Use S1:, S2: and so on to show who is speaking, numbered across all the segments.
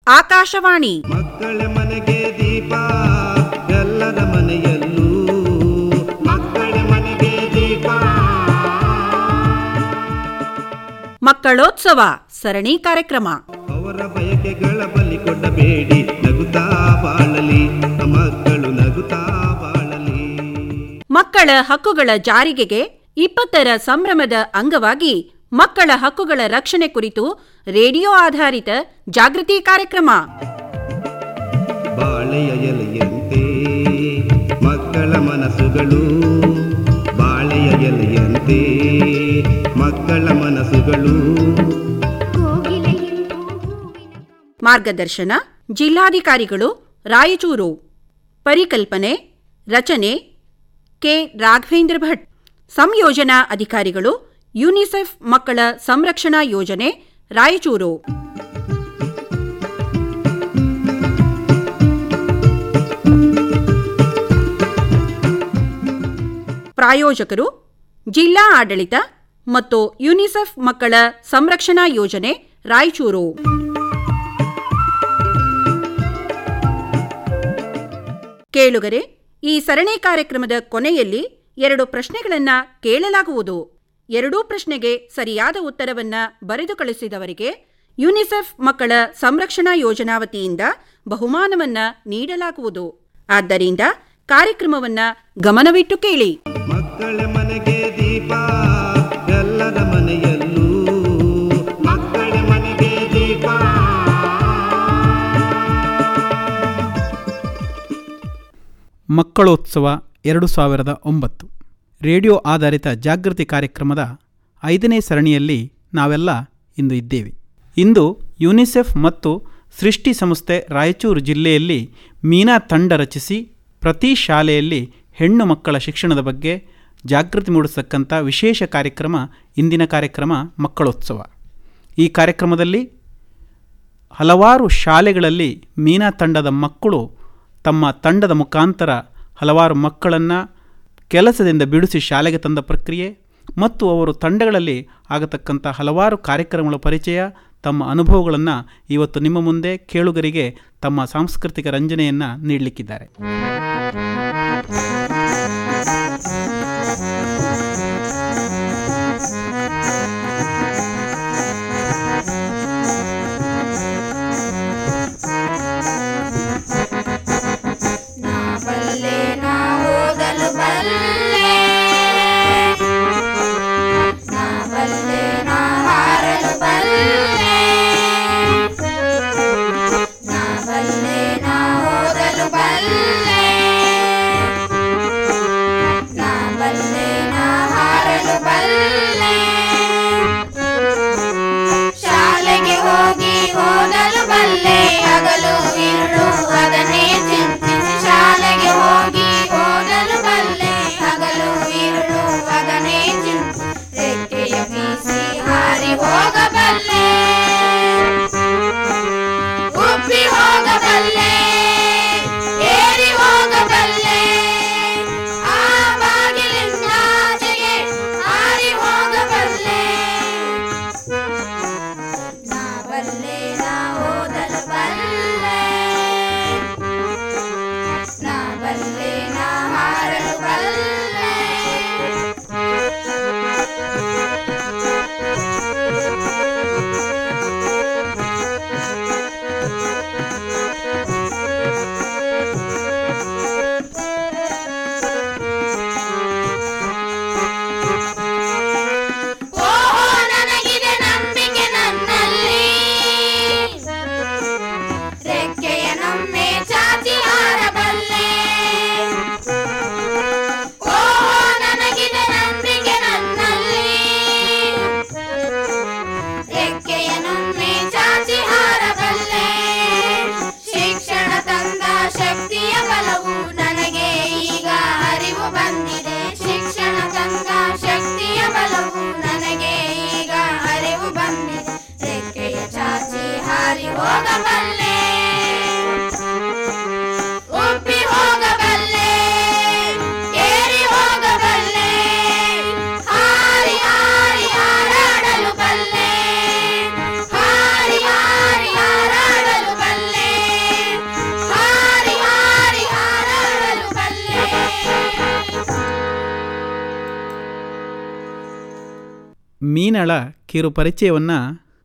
S1: ಆಕಾಶವಾಣಿ
S2: ಮಕ್ಕಳ ಮನೆಗೆ ದೀಪ ಎಲ್ಲರ ಮನೆಯಲ್ಲೂ ಮಕ್ಕಳ ಮನೆಗೆ ದೀಪ
S1: ಮಕ್ಕಳೋತ್ಸವ ಸರಣಿ ಕಾರ್ಯಕ್ರಮ
S2: ಅವರ ಬಯಕೆಗಳ ಬಲಿ ಕೊಡಬೇಡಿ ನಗುತ್ತಾ ಬಾಳಲಿ ಮಕ್ಕಳು ನಗುತ್ತಾ ಬಾಳಲಿ
S1: ಮಕ್ಕಳ ಹಕ್ಕುಗಳ ಜಾರಿಗೆಗೆ ಇಪ್ಪತ್ತರ ಸಂಭ್ರಮದ ಅಂಗವಾಗಿ ಮಕ್ಕಳ ಹಕ್ಕುಗಳ ರಕ್ಷಣೆ ಕುರಿತು ರೇಡಿಯೋ ಆಧಾರಿತ ಜಾಗೃತಿ ಕಾರ್ಯಕ್ರಮ
S2: ಬಾಳೆಯ ಎಲೆಯಂತೆ ಮಕ್ಕಳ ಮನಸ್ಸುಗಳು ಬಾಳೆಯ ಎಲೆಯಂತೆ ಮಕ್ಕಳ ಮನಸ್ಸುಗಳು
S1: ಮಾರ್ಗದರ್ಶನ ಜಿಲ್ಲಾಧಿಕಾರಿಗಳು ರಾಯಚೂರು ಪರಿಕಲ್ಪನೆ ರಚನೆ ಕೆ ರಾಘವೇಂದ್ರ ಭಟ್ ಸಂಯೋಜನಾ ಅಧಿಕಾರಿಗಳು ಯುನಿಸೆಫ್ ಮಕ್ಕಳ ಸಂರಕ್ಷಣಾ ಯೋಜನೆ ರಾಯಚೂರು ಪ್ರಾಯೋಜಕರು ಜಿಲ್ಲಾ ಆಡಳಿತ ಮತ್ತು ಯುನಿಸೆಫ್ ಮಕ್ಕಳ ಸಂರಕ್ಷಣಾ ಯೋಜನೆ ರಾಯಚೂರು ಕೇಳುಗರೆ ಈ ಸರಣಿ ಕಾರ್ಯಕ್ರಮದ ಕೊನೆಯಲ್ಲಿ ಎರಡು ಪ್ರಶ್ನೆಗಳನ್ನ ಕೇಳಲಾಗುವುದು ಎರಡೂ ಪ್ರಶ್ನೆಗೆ ಸರಿಯಾದ ಉತ್ತರವನ್ನ ಬರೆದು ಕಳಿಸಿದವರಿಗೆ ಯುನಿಸೆಫ್ ಮಕ್ಕಳ ಸಂರಕ್ಷಣಾ ಯೋಜನಾ ವತಿಯಿಂದ ಬಹುಮಾನವನ್ನ ನೀಡಲಾಗುವುದು ಆದ್ದರಿಂದ ಕಾರ್ಯಕ್ರಮವನ್ನ ಗಮನವಿಟ್ಟು ಕೇಳಿ
S2: ಮಕ್ಕಳ ಮನೆಗೆ ದೀಪ ಎಲ್ಲರ ಮನೆಯಲ್ಲೂ ಮಕ್ಕಳ ಮನೆಗೆ ದೀಪ
S3: ಮಕ್ಕಳೋತ್ಸವ ಎರಡು ಸಾವಿರದ ಒಂಬತ್ತು ರೇಡಿಯೋ ಆಧಾರಿತ ಜಾಗೃತಿ ಕಾರ್ಯಕ್ರಮದ ಐದನೇ ಸರಣಿಯಲ್ಲಿ ನಾವೆಲ್ಲ ಇಂದು ಇದ್ದೇವೆ ಇಂದು ಯುನಿಸೆಫ್ ಮತ್ತು ಸೃಷ್ಟಿ ಸಂಸ್ಥೆ ರಾಯಚೂರು ಜಿಲ್ಲೆಯಲ್ಲಿ ಮೀನಾ ತಂಡ ರಚಿಸಿ ಪ್ರತಿ ಶಾಲೆಯಲ್ಲಿ ಹೆಣ್ಣು ಮಕ್ಕಳ ಶಿಕ್ಷಣದ ಬಗ್ಗೆ ಜಾಗೃತಿ ಮೂಡಿಸತಕ್ಕಂಥ ವಿಶೇಷ ಕಾರ್ಯಕ್ರಮ ಇಂದಿನ ಕಾರ್ಯಕ್ರಮ ಮಕ್ಕಳೋತ್ಸವ ಈ ಕಾರ್ಯಕ್ರಮದಲ್ಲಿ ಹಲವಾರು ಶಾಲೆಗಳಲ್ಲಿ ಮೀನಾ ತಂಡದ ಮಕ್ಕಳು ತಮ್ಮ ತಂಡದ ಮುಖಾಂತರ ಹಲವಾರು ಮಕ್ಕಳನ್ನು ಕೆಲಸದಿಂದ ಬಿಡಿಸಿ ಶಾಲೆಗೆ ತಂದ ಪ್ರಕ್ರಿಯೆ ಮತ್ತು ಅವರು ತಂಡಗಳಲ್ಲಿ ಆಗತಕ್ಕಂಥ ಹಲವಾರು ಕಾರ್ಯಕ್ರಮಗಳ ಪರಿಚಯ ತಮ್ಮ ಅನುಭವಗಳನ್ನು ಇವತ್ತು ನಿಮ್ಮ ಮುಂದೆ ಕೇಳುಗರಿಗೆ ತಮ್ಮ ಸಾಂಸ್ಕೃತಿಕ ರಂಜನೆಯನ್ನು ನೀಡಲಿಕ್ಕಿದ್ದಾರೆ
S4: ಬಲ್ಲೆ ನಾ ಓದಲು ಬಲ್ಲೆ ನಾ ಬಲ್ಲೆ ನಾ ಹಾರಲು ಬಲ್ಲೆ ನಾ ಬಲ್ಲೆ ನಾ ಓದಲು ಬಲ್ಲೆ
S3: ಮೀನಳ ಕಿರು ಪರಿಚಯವನ್ನು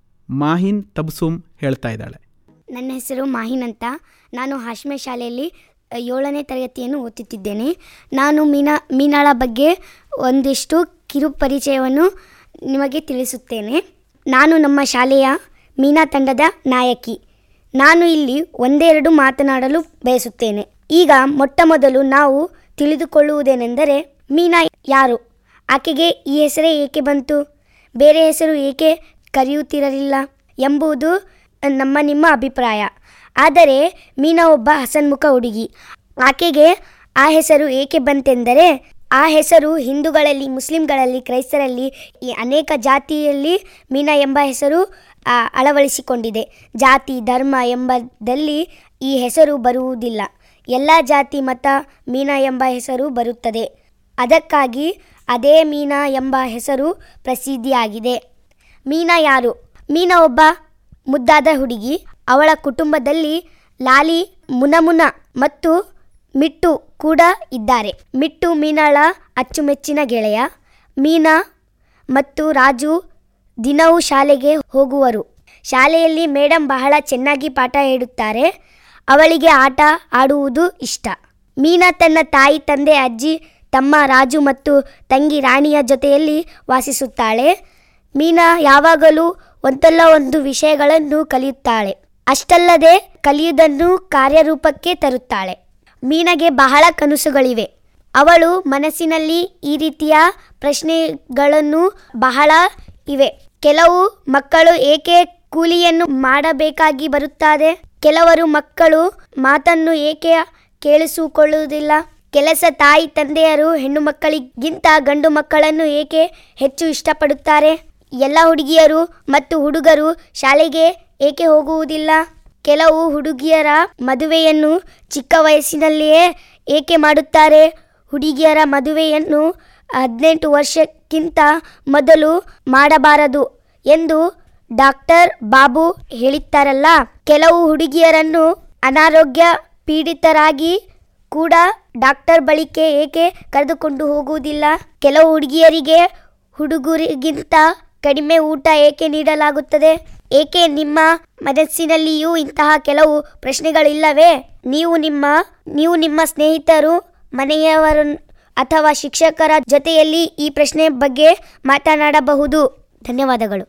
S3: ಮಾಹಿನ್ ತಬ್ಸೂಮ್ ಹೇಳ್ತಾ ಇದ್ದಾಳೆ
S5: ನನ್ನ ಹೆಸರು ಮಾಹಿನ್ ಅಂತ ನಾನು ಹಾಶ್ಮೆ ಶಾಲೆಯಲ್ಲಿ ಅ, ಏಳನೇ ತರಗತಿಯನ್ನು ಓದುತ್ತಿದ್ದೇನೆ ನಾನು ಮೀನಾ ಮೀನಾಳ ಬಗ್ಗೆ ಒಂದಿಷ್ಟು ಕಿರು ಪರಿಚಯವನ್ನು ನಿಮಗೆ ತಿಳಿಸುತ್ತೇನೆ ನಾನು ನಮ್ಮ ಶಾಲೆಯ ಮೀನಾ ತಂಡದ ನಾಯಕಿ ನಾನು ಇಲ್ಲಿ ಒಂದೆರಡು ಮಾತನಾಡಲು ಬಯಸುತ್ತೇನೆ ಈಗ ಮೊಟ್ಟ ಮೊದಲು ನಾವು ತಿಳಿದುಕೊಳ್ಳುವುದೇನೆಂದರೆ ಮೀನಾ ಯಾರು ಆಕೆಗೆ ಈ ಹೆಸರೇ ಏಕೆ ಬಂತು ಬೇರೆ ಹೆಸರು ಏಕೆ ಕರೆಯುತ್ತಿರಲಿಲ್ಲ ಎಂಬುದು ನಮ್ಮ ನಿಮ್ಮ ಅಭಿಪ್ರಾಯ ಆದರೆ ಮೀನಾ ಒಬ್ಬ ಹಸನ್ಮುಖ ಹುಡುಗಿ ಆಕೆಗೆ ಆ ಹೆಸರು ಏಕೆ ಬಂತೆಂದರೆ ಆ ಹೆಸರು ಹಿಂದೂಗಳಲ್ಲಿ ಮುಸ್ಲಿಂಗಳಲ್ಲಿ ಕ್ರೈಸ್ತರಲ್ಲಿ ಈ ಅನೇಕ ಜಾತಿಯಲ್ಲಿ ಮೀನಾ ಎಂಬ ಹೆಸರು ಆ, ಅಳವಡಿಸಿಕೊಂಡಿದೆ ಜಾತಿ ಧರ್ಮ ಎಂಬುದಲ್ಲಿ ಈ ಹೆಸರು ಬರುವುದಿಲ್ಲ ಎಲ್ಲ ಜಾತಿ ಮತ ಮೀನಾ ಎಂಬ ಹೆಸರು ಬರುತ್ತದೆ ಅದಕ್ಕಾಗಿ ಅದೇ ಮೀನಾ ಎಂಬ ಹೆಸರು ಪ್ರಸಿದ್ಧಿಯಾಗಿದೆ ಮೀನಾ ಯಾರು ಮೀನಾ ಒಬ್ಬ ಮುದ್ದಾದ ಹುಡುಗಿ ಅವಳ ಕುಟುಂಬದಲ್ಲಿ ಲಾಲಿ ಮುನಮುನ ಮತ್ತು ಮಿಟ್ಟು ಕೂಡ ಇದ್ದಾರೆ ಮಿಟ್ಟು ಮೀನಾಳ ಅಚ್ಚುಮೆಚ್ಚಿನ ಗೆಳೆಯ ಮೀನಾ ಮತ್ತು ರಾಜು ದಿನವೂ ಶಾಲೆಗೆ ಹೋಗುವರು ಶಾಲೆಯಲ್ಲಿ ಮೇಡಮ್ ಬಹಳ ಚೆನ್ನಾಗಿ ಪಾಠ ಹೇಳುತ್ತಾರೆ ಅವಳಿಗೆ ಆಟ ಆಡುವುದು ಇಷ್ಟ ಮೀನಾ ತನ್ನ ತಾಯಿ ತಂದೆ ಅಜ್ಜಿ ತಮ್ಮ ರಾಜು ಮತ್ತು ತಂಗಿ ರಾಣಿಯ ಜೊತೆಯಲ್ಲಿ ವಾಸಿಸುತ್ತಾಳೆ ಮೀನಾ ಯಾವಾಗಲೂ ಒಂದಲ್ಲ ಒಂದು ವಿಷಯಗಳನ್ನು ಕಲಿಯುತ್ತಾಳೆ ಅಷ್ಟಲ್ಲದೆ ಕಲಿಯುವುದನ್ನು ಕಾರ್ಯರೂಪಕ್ಕೆ ತರುತ್ತಾಳೆ ಮೀನಗೆ ಬಹಳ ಕನಸುಗಳಿವೆ ಅವಳು ಮನಸ್ಸಿನಲ್ಲಿ ಈ ರೀತಿಯ ಪ್ರಶ್ನೆಗಳನ್ನು ಬಹಳ ಇವೆ ಕೆಲವು ಮಕ್ಕಳು ಏಕೆ ಕೂಲಿಯನ್ನು ಮಾಡಬೇಕಾಗಿ ಬರುತ್ತದೆ ಕೆಲವರು ಮಕ್ಕಳು ಮಾತನ್ನು ಏಕೆ ಕೇಳಿಸಿಕೊಳ್ಳುವುದಿಲ್ಲ ಕೆಲಸ ತಾಯಿ ತಂದೆಯರು ಹೆಣ್ಣು ಮಕ್ಕಳಿಗಿಂತ ಗಂಡು ಮಕ್ಕಳನ್ನು ಏಕೆ ಹೆಚ್ಚು ಇಷ್ಟಪಡುತ್ತಾರೆ ಎಲ್ಲ ಹುಡುಗಿಯರು ಮತ್ತು ಹುಡುಗರು ಶಾಲೆಗೆ ಏಕೆ ಹೋಗುವುದಿಲ್ಲ ಕೆಲವು ಹುಡುಗಿಯರ ಮದುವೆಯನ್ನು ಚಿಕ್ಕ ವಯಸ್ಸಿನಲ್ಲಿಯೇ ಏಕೆ ಮಾಡುತ್ತಾರೆ ಹುಡುಗಿಯರ ಮದುವೆಯನ್ನು ಹದಿನೆಂಟು ವರ್ಷಕ್ಕಿಂತ ಮೊದಲು ಮಾಡಬಾರದು ಎಂದು ಡಾಕ್ಟರ್ ಬಾಬು ಹೇಳಿದ್ದಾರಲ್ಲ ಕೆಲವು ಹುಡುಗಿಯರನ್ನು ಅನಾರೋಗ್ಯ ಪೀಡಿತರಾಗಿ ಕೂಡ ಡಾಕ್ಟರ್ ಬಳಿಕೆ ಏಕೆ ಕರೆದುಕೊಂಡು ಹೋಗುವುದಿಲ್ಲ ಕೆಲವು ಹುಡುಗಿಯರಿಗೆ ಹುಡುಗರಿಗಿಂತ ಕಡಿಮೆ ಊಟ ಏಕೆ ನೀಡಲಾಗುತ್ತದೆ ಏಕೆ ನಿಮ್ಮ ಮನಸ್ಸಿನಲ್ಲಿಯೂ ಇಂತಹ ಕೆಲವು ಪ್ರಶ್ನೆಗಳಿಲ್ಲವೇ ನೀವು ನಿಮ್ಮ ನೀವು ನಿಮ್ಮ ಸ್ನೇಹಿತರು ಮನೆಯವರ ಅಥವಾ ಶಿಕ್ಷಕರ ಜೊತೆಯಲ್ಲಿ ಈ ಪ್ರಶ್ನೆ ಬಗ್ಗೆ ಮಾತನಾಡಬಹುದು ಧನ್ಯವಾದಗಳು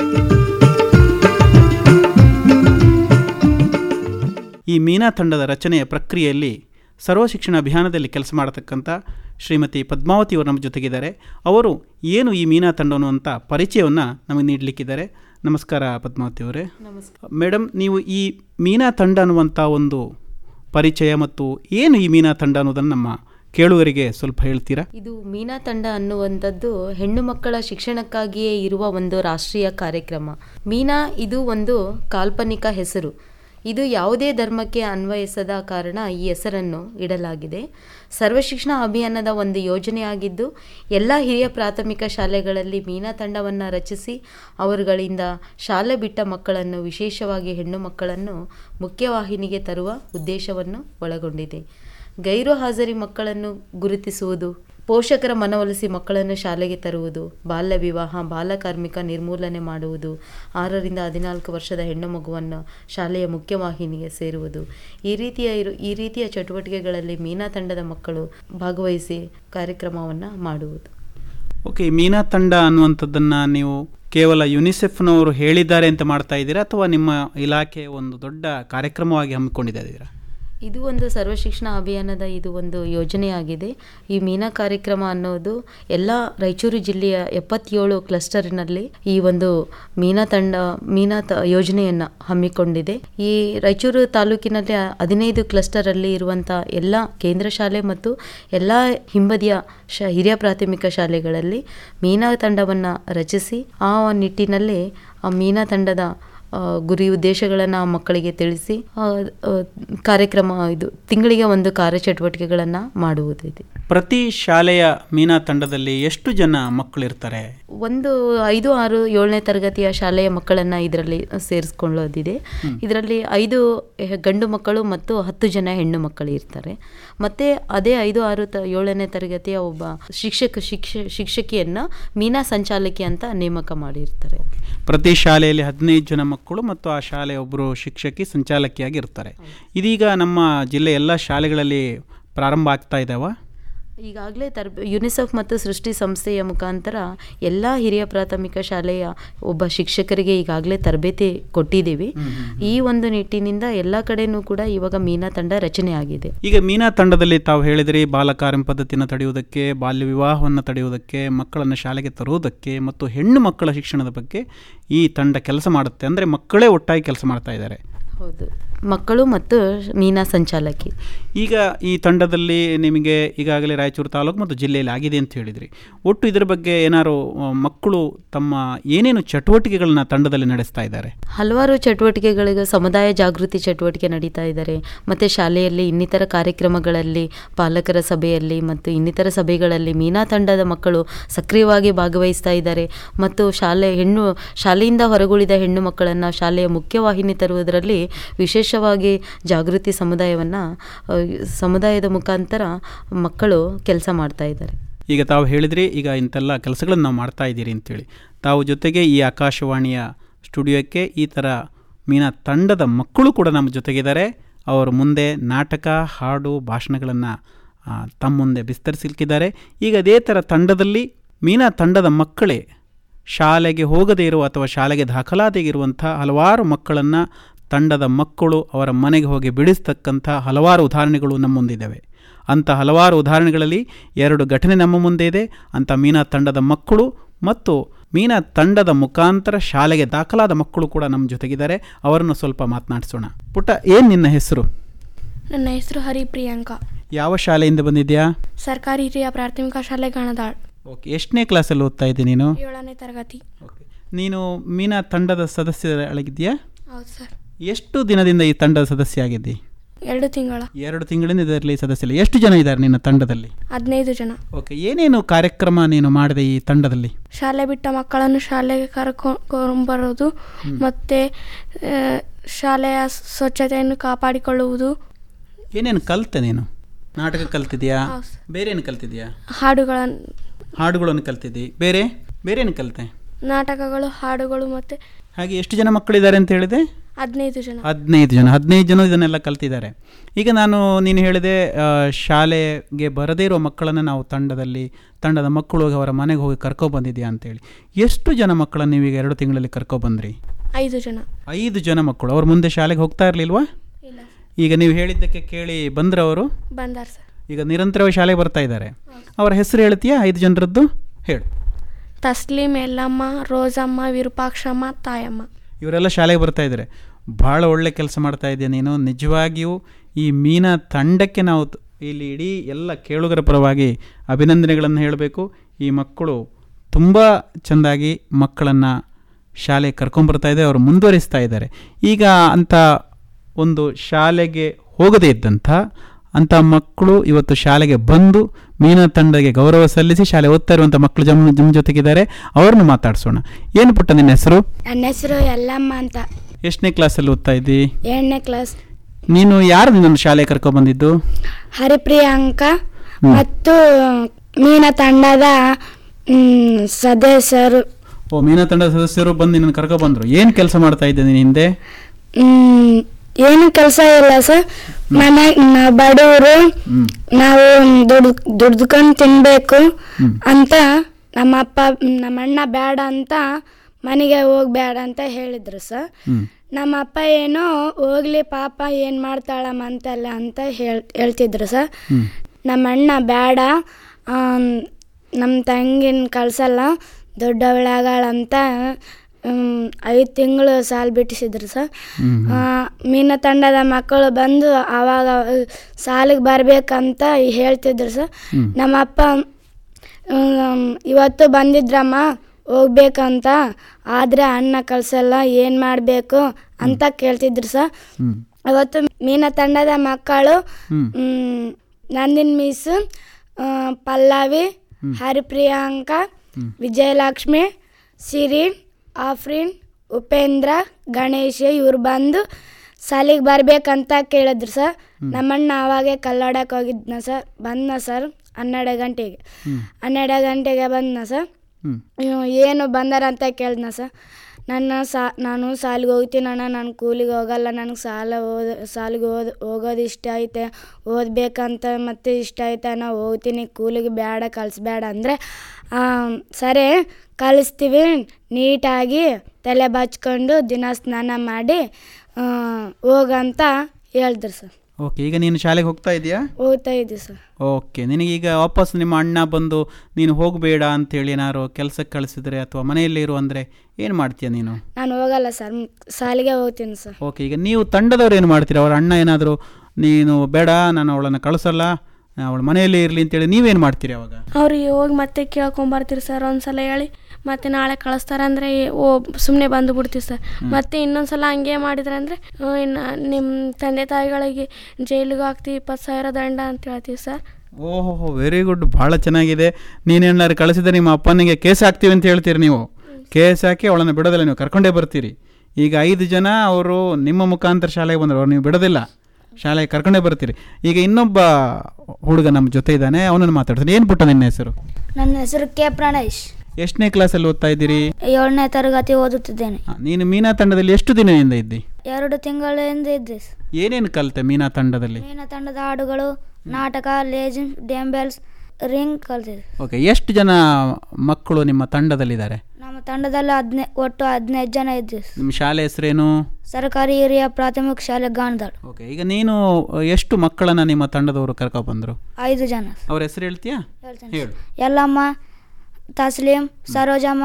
S3: ಈ ಮೀನಾ ತಂಡದ ರಚನೆಯ ಪ್ರಕ್ರಿಯೆಯಲ್ಲಿ ಸರ್ವ ಶಿಕ್ಷಣ ಅಭಿಯಾನದಲ್ಲಿ ಕೆಲಸ ಮಾಡತಕ್ಕಂಥ ಶ್ರೀಮತಿ ಪದ್ಮಾವತಿ ಅವರು ನಮ್ಮ ಜೊತೆಗಿದ್ದಾರೆ ಅವರು ಏನು ಈ ಮೀನಾ ತಂಡ ಅನ್ನುವಂಥ ಪರಿಚಯವನ್ನು ನಮಗೆ ನೀಡಲಿಕ್ಕಿದ್ದಾರೆ ನಮಸ್ಕಾರ ಪದ್ಮಾವತಿ ಅವರೇ ಮೇಡಮ್ ನೀವು ಈ ಮೀನಾ ತಂಡ ಅನ್ನುವಂಥ ಒಂದು ಪರಿಚಯ ಮತ್ತು ಏನು ಈ ಮೀನಾ ತಂಡ ಅನ್ನೋದನ್ನು ನಮ್ಮ ಕೇಳುಗರಿಗೆ ಸ್ವಲ್ಪ ಹೇಳ್ತೀರಾ
S6: ಇದು ಮೀನಾ ತಂಡ ಅನ್ನುವಂಥದ್ದು ಹೆಣ್ಣು ಮಕ್ಕಳ ಶಿಕ್ಷಣಕ್ಕಾಗಿಯೇ ಇರುವ ಒಂದು ರಾಷ್ಟ್ರೀಯ ಕಾರ್ಯಕ್ರಮ ಮೀನಾ ಇದು ಒಂದು ಕಾಲ್ಪನಿಕ ಹೆಸರು ಇದು ಯಾವುದೇ ಧರ್ಮಕ್ಕೆ ಅನ್ವಯಿಸದ ಕಾರಣ ಈ ಹೆಸರನ್ನು ಇಡಲಾಗಿದೆ ಸರ್ವಶಿಕ್ಷಣ ಅಭಿಯಾನದ ಒಂದು ಯೋಜನೆಯಾಗಿದ್ದು ಎಲ್ಲ ಹಿರಿಯ ಪ್ರಾಥಮಿಕ ಶಾಲೆಗಳಲ್ಲಿ ಮೀನಾ ತಂಡವನ್ನು ರಚಿಸಿ ಅವರುಗಳಿಂದ ಶಾಲೆ ಬಿಟ್ಟ ಮಕ್ಕಳನ್ನು ವಿಶೇಷವಾಗಿ ಹೆಣ್ಣು ಮಕ್ಕಳನ್ನು ಮುಖ್ಯವಾಹಿನಿಗೆ ತರುವ ಉದ್ದೇಶವನ್ನು ಒಳಗೊಂಡಿದೆ ಗೈರು ಹಾಜರಿ ಮಕ್ಕಳನ್ನು ಗುರುತಿಸುವುದು ಪೋಷಕರ ಮನವೊಲಿಸಿ ಮಕ್ಕಳನ್ನು ಶಾಲೆಗೆ ತರುವುದು ಬಾಲ್ಯ ವಿವಾಹ ಬಾಲಕಾರ್ಮಿಕ ನಿರ್ಮೂಲನೆ ಮಾಡುವುದು ಆರರಿಂದ ಹದಿನಾಲ್ಕು ವರ್ಷದ ಹೆಣ್ಣು ಮಗುವನ್ನು ಶಾಲೆಯ ಮುಖ್ಯವಾಹಿನಿಗೆ ಸೇರುವುದು ಈ ರೀತಿಯ ಇರು ಈ ರೀತಿಯ ಚಟುವಟಿಕೆಗಳಲ್ಲಿ ಮೀನಾ ತಂಡದ ಮಕ್ಕಳು ಭಾಗವಹಿಸಿ ಕಾರ್ಯಕ್ರಮವನ್ನು ಮಾಡುವುದು
S3: ಓಕೆ ಈ ಮೀನಾ ತಂಡ ಅನ್ನುವಂಥದ್ದನ್ನು ನೀವು ಕೇವಲ ಯುನಿಸೆಫ್ನವರು ಹೇಳಿದ್ದಾರೆ ಅಂತ ಮಾಡ್ತಾ ಇದ್ದೀರಾ ಅಥವಾ ನಿಮ್ಮ ಇಲಾಖೆ ಒಂದು ದೊಡ್ಡ ಕಾರ್ಯಕ್ರಮವಾಗಿ ಹಮ್ಮಿಕೊಂಡಿದ್ದೀರಾ
S6: ಇದು ಒಂದು ಸರ್ವಶಿಕ್ಷಣ ಅಭಿಯಾನದ ಇದು ಒಂದು ಯೋಜನೆಯಾಗಿದೆ ಈ ಮೀನಾ ಕಾರ್ಯಕ್ರಮ ಅನ್ನೋದು ಎಲ್ಲ ರಾಯಚೂರು ಜಿಲ್ಲೆಯ ಎಪ್ಪತ್ತೇಳು ಕ್ಲಸ್ಟರಿನಲ್ಲಿ ಈ ಒಂದು ಮೀನಾ ತಂಡ ಮೀನಾ ತ ಯೋಜನೆಯನ್ನು ಹಮ್ಮಿಕೊಂಡಿದೆ ಈ ರಾಯಚೂರು ತಾಲೂಕಿನಲ್ಲಿ ಹದಿನೈದು ಕ್ಲಸ್ಟರಲ್ಲಿ ಇರುವಂಥ ಎಲ್ಲ ಕೇಂದ್ರ ಶಾಲೆ ಮತ್ತು ಎಲ್ಲ ಹಿಂಬದಿಯ ಶ ಹಿರಿಯ ಪ್ರಾಥಮಿಕ ಶಾಲೆಗಳಲ್ಲಿ ಮೀನಾ ತಂಡವನ್ನು ರಚಿಸಿ ಆ ನಿಟ್ಟಿನಲ್ಲಿ ಆ ಮೀನಾ ತಂಡದ ಆ, ಗುರಿ ಉದ್ದೇಶಗಳನ್ನು ಮಕ್ಕಳಿಗೆ ತಿಳಿಸಿ ಆ, ಆ, ಕಾರ್ಯಕ್ರಮ ಇದು ತಿಂಗಳಿಗೆ ಒಂದು ಕಾರ್ಯಚಟುವಟಿಕೆಗಳನ್ನು ಮಾಡುವುದಿದೆ
S3: ಪ್ರತಿ ಶಾಲೆಯ ಮೀನಾ ತಂಡದಲ್ಲಿ ಎಷ್ಟು ಜನ ಮಕ್ಕಳಿರ್ತಾರೆ
S6: ಒಂದು ಐದು ಆರು ಏಳನೇ ತರಗತಿಯ ಶಾಲೆಯ ಮಕ್ಕಳನ್ನು ಇದರಲ್ಲಿ ಸೇರಿಸ್ಕೊಳ್ಳೋದಿದೆ ಇದರಲ್ಲಿ ಐದು ಹೆ- ಗಂಡು ಮಕ್ಕಳು ಮತ್ತು ಹತ್ತು ಜನ ಹೆಣ್ಣು ಮಕ್ಕಳು ಇರ್ತಾರೆ ಮತ್ತು ಅದೇ ಐದು ಆರು ತ ಏಳನೇ ತರಗತಿಯ ಒಬ್ಬ ಶಿಕ್ಷಕ ಶಿಕ್ಷ ಶಿಕ್ಷಕಿಯನ್ನು ಮೀನಾ ಸಂಚಾಲಕಿ ಅಂತ ನೇಮಕ ಮಾಡಿರ್ತಾರೆ
S3: ಪ್ರತಿ ಶಾಲೆಯಲ್ಲಿ ಹದಿನೈದು ಜನ ಮಕ್ಕಳು ಮತ್ತು ಆ ಶಾಲೆಯ ಒಬ್ಬರು ಶಿಕ್ಷಕಿ ಸಂಚಾಲಕಿಯಾಗಿ ಇರ್ತಾರೆ ಇದೀಗ ನಮ್ಮ ಜಿಲ್ಲೆ ಎಲ್ಲ ಶಾಲೆಗಳಲ್ಲಿ ಪ್ರಾರಂಭ ಆಗ್ತಾ ಇದ್ದಾವ
S6: ಈಗಾಗಲೇ ತರಬ ಯುನಿಸೆಫ್ ಮತ್ತು ಸೃಷ್ಟಿ ಸಂಸ್ಥೆಯ ಮುಖಾಂತರ ಎಲ್ಲ ಹಿರಿಯ ಪ್ರಾಥಮಿಕ ಶಾಲೆಯ ಒಬ್ಬ ಶಿಕ್ಷಕರಿಗೆ ಈಗಾಗಲೇ ತರಬೇತಿ ಕೊಟ್ಟಿದ್ದೀವಿ ಈ ಒಂದು ನಿಟ್ಟಿನಿಂದ ಎಲ್ಲ ಕಡೆನೂ ಕೂಡ ಇವಾಗ ಮೀನಾ ತಂಡ ರಚನೆ ಆಗಿದೆ
S3: ಈಗ ಮೀನಾ ತಂಡದಲ್ಲಿ ತಾವು ಹೇಳಿದ್ರಿ ಬಾಲಕಾರ್ಯ ಪದ್ಧತಿಯನ್ನು ತಡೆಯುವುದಕ್ಕೆ ಬಾಲ್ಯ ವಿವಾಹವನ್ನು ತಡೆಯುವುದಕ್ಕೆ ಮಕ್ಕಳನ್ನು ಶಾಲೆಗೆ ತರುವುದಕ್ಕೆ ಮತ್ತು ಹೆಣ್ಣು ಮಕ್ಕಳ ಶಿಕ್ಷಣದ ಬಗ್ಗೆ ಈ ತಂಡ ಕೆಲಸ ಮಾಡುತ್ತೆ ಅಂದರೆ ಮಕ್ಕಳೇ ಒಟ್ಟಾಗಿ ಕೆಲಸ ಮಾಡ್ತಾ ಇದ್ದಾರೆ
S6: ಹೌದು ಮಕ್ಕಳು ಮತ್ತು ಮೀನಾ ಸಂಚಾಲಕಿ
S3: ಈಗ ಈ ತಂಡದಲ್ಲಿ ನಿಮಗೆ ಈಗಾಗಲೇ ರಾಯಚೂರು ತಾಲೂಕು ಮತ್ತು ಜಿಲ್ಲೆಯಲ್ಲಿ ಆಗಿದೆ ಅಂತ ಹೇಳಿದ್ರಿ ಒಟ್ಟು ಇದರ ಬಗ್ಗೆ ಏನಾರು ಆ, ಮಕ್ಕಳು ತಮ್ಮ ಏನೇನು ಚಟುವಟಿಕೆಗಳನ್ನ ತಂಡದಲ್ಲಿ ನಡೆಸ್ತಾ ಇದ್ದಾರೆ
S6: ಹಲವಾರು ಚಟುವಟಿಕೆಗಳಿಗೆ ಸಮುದಾಯ ಜಾಗೃತಿ ಚಟುವಟಿಕೆ ನಡೀತಾ ಇದ್ದಾರೆ ಮತ್ತು ಶಾಲೆಯಲ್ಲಿ ಇನ್ನಿತರ ಕಾರ್ಯಕ್ರಮಗಳಲ್ಲಿ ಪಾಲಕರ ಸಭೆಯಲ್ಲಿ ಮತ್ತು ಇನ್ನಿತರ ಸಭೆಗಳಲ್ಲಿ ಮೀನಾ ತಂಡದ ಮಕ್ಕಳು ಸಕ್ರಿಯವಾಗಿ ಭಾಗವಹಿಸ್ತಾ ಇದ್ದಾರೆ ಮತ್ತು ಶಾಲೆ ಹೆಣ್ಣು ಶಾಲೆಯಿಂದ ಹೊರಗುಳಿದ ಹೆಣ್ಣು ಮಕ್ಕಳನ್ನು ಶಾಲೆಯ ಮುಖ್ಯವಾಹಿನಿ ತರುವುದರಲ್ಲಿ ವಿಶೇಷವಾಗಿ ಜಾಗೃತಿ ಸಮುದಾಯವನ್ನು ಸಮುದಾಯದ ಮುಖಾಂತರ ಮಕ್ಕಳು ಕೆಲಸ ಮಾಡ್ತಾ ಇದ್ದಾರೆ
S3: ಈಗ ತಾವು ಹೇಳಿದ್ರಿ ಈಗ ಇಂಥೆಲ್ಲ ಕೆಲಸಗಳನ್ನು ನಾವು ಮಾಡ್ತಾ ಇದ್ದೀರಿ ಅಂತೇಳಿ ತಾವು ಜೊತೆಗೆ ಈ ಆಕಾಶವಾಣಿಯ ಸ್ಟುಡಿಯೋಕ್ಕೆ ಈ ಥರ ಮೀನಾ ತಂಡದ ಮಕ್ಕಳು ಕೂಡ ನಮ್ಮ ಜೊತೆಗಿದ್ದಾರೆ ಅವರು ಮುಂದೆ ನಾಟಕ ಹಾಡು ಭಾಷಣಗಳನ್ನು ತಮ್ಮ ಮುಂದೆ ಬಿಸ್ತರಿಸಲಿಕ್ಕಿದ್ದಾರೆ ಈಗ ಅದೇ ಥರ ತಂಡದಲ್ಲಿ ಮೀನಾ ತಂಡದ ಮಕ್ಕಳೇ ಶಾಲೆಗೆ ಹೋಗದೇ ಇರುವ ಅಥವಾ ಶಾಲೆಗೆ ದಾಖಲಾತಿ ಇರುವಂಥ ಹಲವಾರು ಮಕ್ಕಳನ್ನು ತಂಡದ ಮಕ್ಕಳು ಅವರ ಮನೆಗೆ ಹೋಗಿ ಬಿಡಿಸ್ತಕ್ಕಂಥ ಹಲವಾರು ಉದಾಹರಣೆಗಳು ನಮ್ಮ ಮುಂದಿದ್ದಾವೆ ಅಂಥ ಹಲವಾರು ಉದಾಹರಣೆಗಳಲ್ಲಿ ಎರಡು ಘಟನೆ ನಮ್ಮ ಮುಂದೆ ಇದೆ ಅಂಥ ಮೀನಾ ತಂಡದ ಮಕ್ಕಳು ಮತ್ತು ಮೀನಾ ತಂಡದ ಮುಖಾಂತರ ಶಾಲೆಗೆ ದಾಖಲಾದ ಮಕ್ಕಳು ಕೂಡ ನಮ್ಮ ಜೊತೆಗಿದ್ದಾರೆ ಅವರನ್ನು ಸ್ವಲ್ಪ ಮಾತನಾಡಿಸೋಣ ಪುಟ್ಟ ಏನು ನಿನ್ನ ಹೆಸರು
S7: ನನ್ನ ಹೆಸರು ಹರಿಪ್ರಿಯಾಂಕ
S3: ಯಾವ ಶಾಲೆಯಿಂದ ಬಂದಿದ್ಯಾ
S7: ಸರ್ಕಾರಿ ಹಿರಿಯ ಪ್ರಾಥಮಿಕ ಶಾಲೆ ಗಣದಾಳ್
S3: ಓಕೆ ಎಷ್ಟನೇ ಕ್ಲಾಸಲ್ಲಿ ಓದ್ತಾ ಇದ್ದೆ ನೀನು
S7: ಏಳನೇ ತರಗತಿ
S3: ಓಕೆ ನೀನು ಮೀನಾ ತಂಡದ ಸದಸ್ಯರಾಗಿದ್ದೀಯಾ
S7: ಹೌದು ಸರ್
S3: ಎಷ್ಟು ದಿನದಿಂದ ಈ ತಂಡದ ಸದಸ್ಯ ಆಗಿದ್ದಿ
S7: ಎರಡು ತಿಂಗಳ
S3: ಎರಡು ತಿಂಗಳಿಂದ ಇದರಲ್ಲಿ ಸದಸ್ಯರು ಎಷ್ಟು ಜನ ಇದ್ದಾರೆ ನಿನ್ನ ತಂಡದಲ್ಲಿ
S7: ಹದಿನೈದು ಜನ
S3: ಓಕೆ ಏನೇನು ಕಾರ್ಯಕ್ರಮ ನೀನು ಮಾಡಿದೆ ಈ ತಂಡದಲ್ಲಿ
S7: ಶಾಲೆ ಬಿಟ್ಟ ಮಕ್ಕಳನ್ನು ಶಾಲೆಗೆ ಕರ್ಕೊಂಬರೋದು ಮತ್ತು ಆ, ಶಾಲೆಯ ಸ್ವಚ್ಛತೆಯನ್ನು ಕಾಪಾಡಿಕೊಳ್ಳುವುದು
S3: ಏನೇನು ಕಲಿತೆ ನೀನು ನಾಟಕ ಕಲ್ತಿದ್ಯಾ
S7: ಹೌದು ಸರ್.
S3: ಬೇರೆ ಏನು ಕಲ್ತಿದ್ಯಾ
S7: ಹಾಡುಗಳನ್ನು
S3: ಹಾಡುಗಳನ್ನು ಕಲ್ತಿದ್ದಿ ಬೇರೆ ಬೇರೆ ಏನು ಕಲಿತೆ
S7: ನಾಟಕಗಳು ಹಾಡುಗಳು ಮತ್ತು
S3: ಹಾಗೆ ಎಷ್ಟು ಜನ ಮಕ್ಕಳಿದ್ದಾರೆ ಅಂತ ಹೇಳಿದೆ
S7: ಹದಿನೈದು ಜನ
S3: ಹದಿನೈದು ಜನ ಹದಿನೈದು ಜನ ಇದನ್ನೆಲ್ಲ ಕಲ್ತಿದ್ದಾರೆ ಈಗ ನಾನು ನೀನು ಹೇಳಿದೆ ಆ, ಶಾಲೆಗೆ ಬರದೇ ಇರೋ ಮಕ್ಕಳನ್ನು ನಾವು ತಂಡದಲ್ಲಿ ತಂಡದ ಮಕ್ಕಳು ಹೋಗಿ ಅವರ ಮನೆಗೆ ಹೋಗಿ ಕರ್ಕೊಬಂದಿದ್ಯಾ ಅಂತೇಳಿ ಎಷ್ಟು ಜನ ಮಕ್ಕಳನ್ನು ನೀವೀಗ ಎರಡು ತಿಂಗಳಲ್ಲಿ ಕರ್ಕೊಬಂದ್ರಿ
S7: ಐದು ಜನ
S3: ಐದು ಜನ ಮಕ್ಕಳು ಅವ್ರು ಮುಂದೆ ಶಾಲೆಗೆ ಹೋಗ್ತಾ ಇರಲಿಲ್ವಾ
S7: ಇಲ್ಲ
S3: ಈಗ ನೀವು ಹೇಳಿದ್ದಕ್ಕೆ ಕೇಳಿ ಬಂದ್ರೆ ಅವರು
S7: ಬಂದಾರ ಸರ್
S3: ಈಗ ನಿರಂತರವಾಗಿ ಶಾಲೆಗೆ ಬರ್ತಾ ಇದ್ದಾರೆ ಅವರ ಹೆಸರು ಹೇಳ್ತೀಯಾ ಐದು ಜನರದ್ದು ಹೇಳು
S7: ತಸ್ಲೀಮ್ ಎಲ್ಲಮ್ಮ ರೋಜಮ್ಮ ವಿರೂಪಾಕ್ಷಮ್ಮ ತಾಯಮ್ಮ
S3: ಇವರೆಲ್ಲ ಶಾಲೆಗೆ ಬರ್ತಾ ಇದ್ದಾರೆ ಭಾಳ ಒಳ್ಳೆ ಕೆಲಸ ಮಾಡ್ತಾ ಇದೆಯಾ ನೀನು ನಿಜವಾಗಿಯೂ ಈ ಮೀನಾ ತಂಡಕ್ಕೆ ನಾವು ತ- ಇಲ್ಲಿ ಇಡೀ ಎಲ್ಲ ಕೇಳುಗರ ಪರವಾಗಿ ಅಭಿನಂದನೆಗಳನ್ನು ಹೇಳಬೇಕು ಈ ಮಕ್ಕಳು ತುಂಬ ಚೆಂದಾಗಿ ಮಕ್ಕಳನ್ನು ಶಾಲೆಗೆ ಕರ್ಕೊಂಬರ್ತಾ ಇದ್ದಾರೆ ಅವರು ಮುಂದುವರಿಸ್ತಾ ಇದ್ದಾರೆ ಈಗ ಅಂಥ ಒಂದು ಶಾಲೆಗೆ ಹೋಗದೇ ಇದ್ದಂಥ ಅಂಥ ಮಕ್ಕಳು ಇವತ್ತು ಶಾಲೆಗೆ ಬಂದು ಮೀನಾ ತಂಡಗೆ ಗೌರವ ಸಲ್ಲಿಸಿ ಶಾಲೆ ಓದ್ತಾ ಇರುವಂಥ ಮಕ್ಕಳು ಜಮ್ ನಮ್ಮ ಜೊತೆಗಿದ್ದಾರೆ ಅವ್ರನ್ನ ಮಾತಾಡಿಸೋಣ ಏನು ಪುಟ್ಟ ನಿನ್ನ ಹೆಸರು
S5: ನನ್ನ ಹೆಸರು ಯಲ್ಲಮ್ಮ ಅಂತ
S3: ಎಷ್ಟನೇ ಕ್ಲಾಸಲ್ಲಿ ಓದ್ತಾ ಇದ್ದಿ
S5: ಏಳನೇ ಕ್ಲಾಸ್
S3: ನೀನು ಯಾರು ನಿನ್ನನ್ನು ಶಾಲೆಗೆ ಕರ್ಕೊಂಡ್ಬಂದಿದ್ದು
S5: ಹರಿಪ್ರಿಯಾಂಕ
S3: ಹ್ಮ್.
S5: ಮತ್ತು ಮೀನ ತಂಡದ ಮ್, ಸದಸ್ಯರು
S3: ಓ ಮೀನಾ ತಂಡದ ಸದಸ್ಯರು ಬಂದು ನಿನ್ನನ್ನು ಕರ್ಕೊಬಂದರು ಏನು ಕೆಲಸ ಮಾಡ್ತಾ ಇದ್ದೆ ನೀನು ಹಿಂದೆ
S5: ಮ್, ಏನು ಕೆಲಸ ಇಲ್ಲ ಸರ್ ಮನೆ ನಾವು ಬಡವರು
S3: ಹ್ಮ್.
S5: ನಾವು ದುಡ್ ದುಡ್ದುಕೊಂಡು ತಿನ್ಬೇಕು
S3: ಹ್ಮ್.
S5: ಅಂತ ನಮ್ಮ ಅಪ್ಪ ನಮ್ಮ ಅಣ್ಣ ಬೇಡ ಅಂತ ಮನೆಗೆ ಹೋಗಿ ಬೇಡ ಅಂತ ಹೇಳಿದ್ರು ಸರ್
S3: ಹ್ಮ್.
S5: ನಮ್ಮ ಅಪ್ಪ ಏನೋ ಹೋಗ್ಲಿ ಪಾಪ ಏನು ಮಾಡ್ತಾಳಮ್ಮ ಅಂತಲ್ಲ ಅಂತ ಹೇಳ್ ಹೇಳ್ತಿದ್ರು ಸರ್
S3: ಹ್ಮ್.
S5: ನಮ್ಮ ಅಣ್ಣ ಬೇಡ ಆಮ್, ನಮ್ಮ ತಂಗಿನ ಕಳ್ಸಲ್ಲ ದೊಡ್ಡವಳಾಗಳಂತ ಐದು ತಿಂಗಳು ಸಾಲು ಬಿಟ್ಟಿಸಿದ್ರು ಸರ್
S3: ಹ್ಮ್,
S5: ಆ, ಮೀನ ತಂಡದ ಮಕ್ಕಳು ಬಂದು ಆವಾಗ ಸಾಲಿಗೆ ಬರ್ಬೇಕಂತ ಹೇಳ್ತಿದ್ರು ಸರ್
S3: ಹ್ಮ್.
S5: ನಮ್ಮಪ್ಪ ಹ್ಮ್, ಇವತ್ತು ಬಂದಿದ್ರಮ್ಮ ಹೋಗ್ಬೇಕಂತ ಆದರೆ ಅಣ್ಣ ಕಳ್ಸಲ್ಲ ಏನು ಮಾಡಬೇಕು ಅಂತ ಕೇಳ್ತಿದ್ರು ಸರ್
S3: ಹ್ಮ್
S5: ಅವತ್ತು ಮೀನ ತಂಡದ ಮಕ್ಕಳು
S3: ಹ್ಮ್.
S5: ಮ್, ನಂದಿನ್ ಮಿಸ್ ಆ, ಪಲ್ಲವಿ ಹರಿಪ್ರಿಯಾಂಕ ವಿಜಯಲಕ್ಷ್ಮಿ ಸಿರಿ ಆಫ್ರಿನ್ ಉಪೇಂದ್ರ ಗಣೇಶ ಇವ್ರು ಬಂದು ಸಾಲಿಗೆ ಬರ್ಬೇಕಂತ ಕೇಳಿದ್ರು ಸರ್ ನಮ್ಮಣ್ಣ ಅವಾಗೆ ಕಲ್ಲಾಡಕ್ಕೆ ಹೋಗಿದ್ನ ಸರ್ ಬಂದ್ನ ಸರ್ ಹನ್ನೆರಡು ಗಂಟೆಗೆ ಹನ್ನೆರಡು ಗಂಟೆಗೆ ಬಂದ್ನ ಸರ್
S3: ಹ್ಮ್
S5: ಇವ್ನು ಏನು ಬಂದಾರ ಅಂತ ಕೇಳ್ದ ಸರ್ ನನ್ನ ಸಾ ನಾನು ಸಾಲಿಗೆ ಹೋಗ್ತೀನಿ ಅಣ್ಣ ನಾನು ಕೂಲಿಗೆ ಹೋಗಲ್ಲ ನನಗೆ ಸಾಲ ಓದ ಸಾಲಿಗೆ ಓದ್ ಹೋಗೋದು ಇಷ್ಟ ಐತೆ ಓದಬೇಕಂತ ಮತ್ತೆ ಇಷ್ಟ ಐತೆ ನಾ ಹೋಗ್ತೀನಿ ಕೂಲಿಗೆ ಬೇಡ ಕಳಿಸ್ಬೇಡ ಅಂದರೆ ಸರಿ ಕಳಿಸ್ತೀವಿ ನೀಟಾಗಿ ತಲೆ ಬಚ್ಕೊಂಡು ದಿನ ಸ್ನಾನ ಮಾಡಿ ಆ, ಹೋಗಂತ ಹೇಳಿದ್ರು ಸರ್
S3: ಓಕೆ ಈಗ ನೀನು ಶಾಲೆಗೆ ಹೋಗ್ತಾ ಇದೆಯಾ
S5: ಹೋಗ್ತಾ ಇದ್ದೀವಿ ಸರ್
S3: ಓಕೆ ನಿನಗೀಗ ವಾಪಸ್ ನಿಮ್ಮ ಅಣ್ಣ ಬಂದು ನೀನು ಹೋಗಬೇಡ ಅಂತೇಳಿ ಏನಾದ್ರು ಕೆಲಸಕ್ಕೆ ಕಳಿಸಿದ್ರೆ ಅಥವಾ ಮನೆಯಲ್ಲೇ ಇರು ಅಂದರೆ ಏನು ಮಾಡ್ತೀಯ ನೀನು
S5: ನಾನು ಹೋಗಲ್ಲ ಸರ್ ಸಾಲಿಗೆ ಹೋಗ್ತೀನಿ ಸರ್
S3: ಓಕೆ ಈಗ ನೀವು ತಂಡದವ್ರು ಏನು ಮಾಡ್ತೀರಾ ಅವ್ರ ಅಣ್ಣ ಏನಾದರೂ ನೀನು ಬೇಡ ನಾನು ಅವಳನ್ನು ಕಳಿಸಲ್ಲ ಅವಳು ಮನೆಯಲ್ಲೇ ಇರಲಿ ಅಂತೇಳಿ ನೀವೇನು ಮಾಡ್ತೀರಿ ಅವಾಗ
S7: ಅವ್ರಿಗೆ ಹೋಗಿ ಮತ್ತೆ ಕೇಳ್ಕೊಂಬರ್ತೀರಿ ಸರ್ ಒಂದ್ಸಲ ಹೇಳಿ ಮತ್ತೆ ನಾಳೆ ಕಳಿಸ್ತಾರೆ ಅಂದರೆ ಓ ಸುಮ್ಮನೆ ಬಂದು ಬಿಡ್ತೀವಿ ಸರ್ ಮತ್ತೆ ಇನ್ನೊಂದ್ಸಲ ಹಂಗೆ ಮಾಡಿದ್ರೆ ಅಂದರೆ ಇನ್ನು ನಿಮ್ಮ ತಂದೆ ತಾಯಿಗಳಿಗೆ ಜೈಲಿಗೆ ಹಾಕ್ತೀವಿ ಇಪ್ಪತ್ತು ಸಾವಿರ ದಂಡ ಅಂತ ಹೇಳ್ತೀವಿ ಸರ್
S3: ಓಹೋ ವೆರಿ ಗುಡ್ ಭಾಳ ಚೆನ್ನಾಗಿದೆ ನೀನೇನಾದ್ರು ಕಳಿಸಿದ್ರೆ ನಿಮ್ಮ ಅಪ್ಪನಿಗೆ ಕೇಸ್ ಹಾಕ್ತೀವಿ ಅಂತ ಹೇಳ್ತೀರಿ ನೀವು ಕೇಸ್ ಹಾಕಿ ಅವಳನ್ನು ಬಿಡೋದಿಲ್ಲ ನೀವು ಕರ್ಕೊಂಡೇ ಬರ್ತೀರಿ ಈಗ ಐದು ಜನ ಅವರು ನಿಮ್ಮ ಮುಖಾಂತರ ಶಾಲೆಗೆ ಬಂದರು ಅವ್ರು ನೀವು ಬಿಡೋದಿಲ್ಲ ಶಾಲೆಗೆ ಕರ್ಕೊಂಡೇ ಬರ್ತೀರಿ ಈಗ ಇನ್ನೊಬ್ಬ ಹುಡುಗ ನಮ್ಮ ಜೊತೆ ಇದ್ದಾನೆ ಅವನನ್ನು ಮಾತಾಡ್ತಾನೆ ಏನು ಪುಟ್ಟ ನಿನ್ನ ಹೆಸರು
S8: ನನ್ನ ಹೆಸರು ಕೆ ಪ್ರಣೇಶ್
S3: ಎಷ್ಟನೇ ಕ್ಲಾಸಲ್ಲಿ ಓದ್ತಾ ಇದ್ದೀರಿ
S8: ಏಳನೇ ತರಗತಿ ಓದುತ್ತಿದ್ದೇನೆ
S3: ಆ, ನೀನು ಮೀನಾ ತಂಡದಲ್ಲಿ ಎಷ್ಟು ದಿನದಿಂದ ಇದ್ದಿ
S8: ಎರಡು ತಿಂಗಳಿಂದ ಇದ್ದೆ ಸ-
S3: ಏನೇನು ಕಲಿತೆ ಮೀನಾ ತಂಡದಲ್ಲಿ
S8: ಮೀನ ತಂಡದ ಹಾಡುಗಳು ನಾಟಕ ಲೇಜಿಮ್ ಡ್ಯಾಂಬೆಲ್ಸ್ ರಿಂಗ್ ಕಲ್ತಿದ್ದೆ
S3: ಓಕೆ ಎಷ್ಟು ಜನ ಮಕ್ಕಳು ನಿಮ್ಮ ತಂಡದಲ್ಲಿದ್ದಾರೆ
S8: ನಮ್ಮ ತಂಡದಲ್ಲಿ ಹದಿನೈ ಒಟ್ಟು ಹದಿನೈದು ಜನ ಇದ್ದೆ ಸ-
S3: ನಿಮ್ಮ ಶಾಲೆ ಹೆಸರೇನು
S8: ಸರ್ಕಾರಿ ಹಿರಿಯ ಪ್ರಾಥಮಿಕ ಶಾಲೆ ಗಾಣದಾಳು
S3: ಓಕೆ ಈಗ ನೀನು ಎಷ್ಟು ಮಕ್ಕಳನ್ನು ನಿಮ್ಮ ತಂಡದವರು ಕರ್ಕೊಬಂದರು
S8: ಐದು ಜನ ಸ-
S3: ಅವ್ರ ಹೆಸರು ಹೇಳ್ತೀಯಾ
S8: ಹೇಳ್ತೇನೆ.
S3: ಹೇಳು
S8: ಯಲ್ಲಮ್ಮ ತಸ್ಲೀಂ ಸರೋಜಮ್ಮ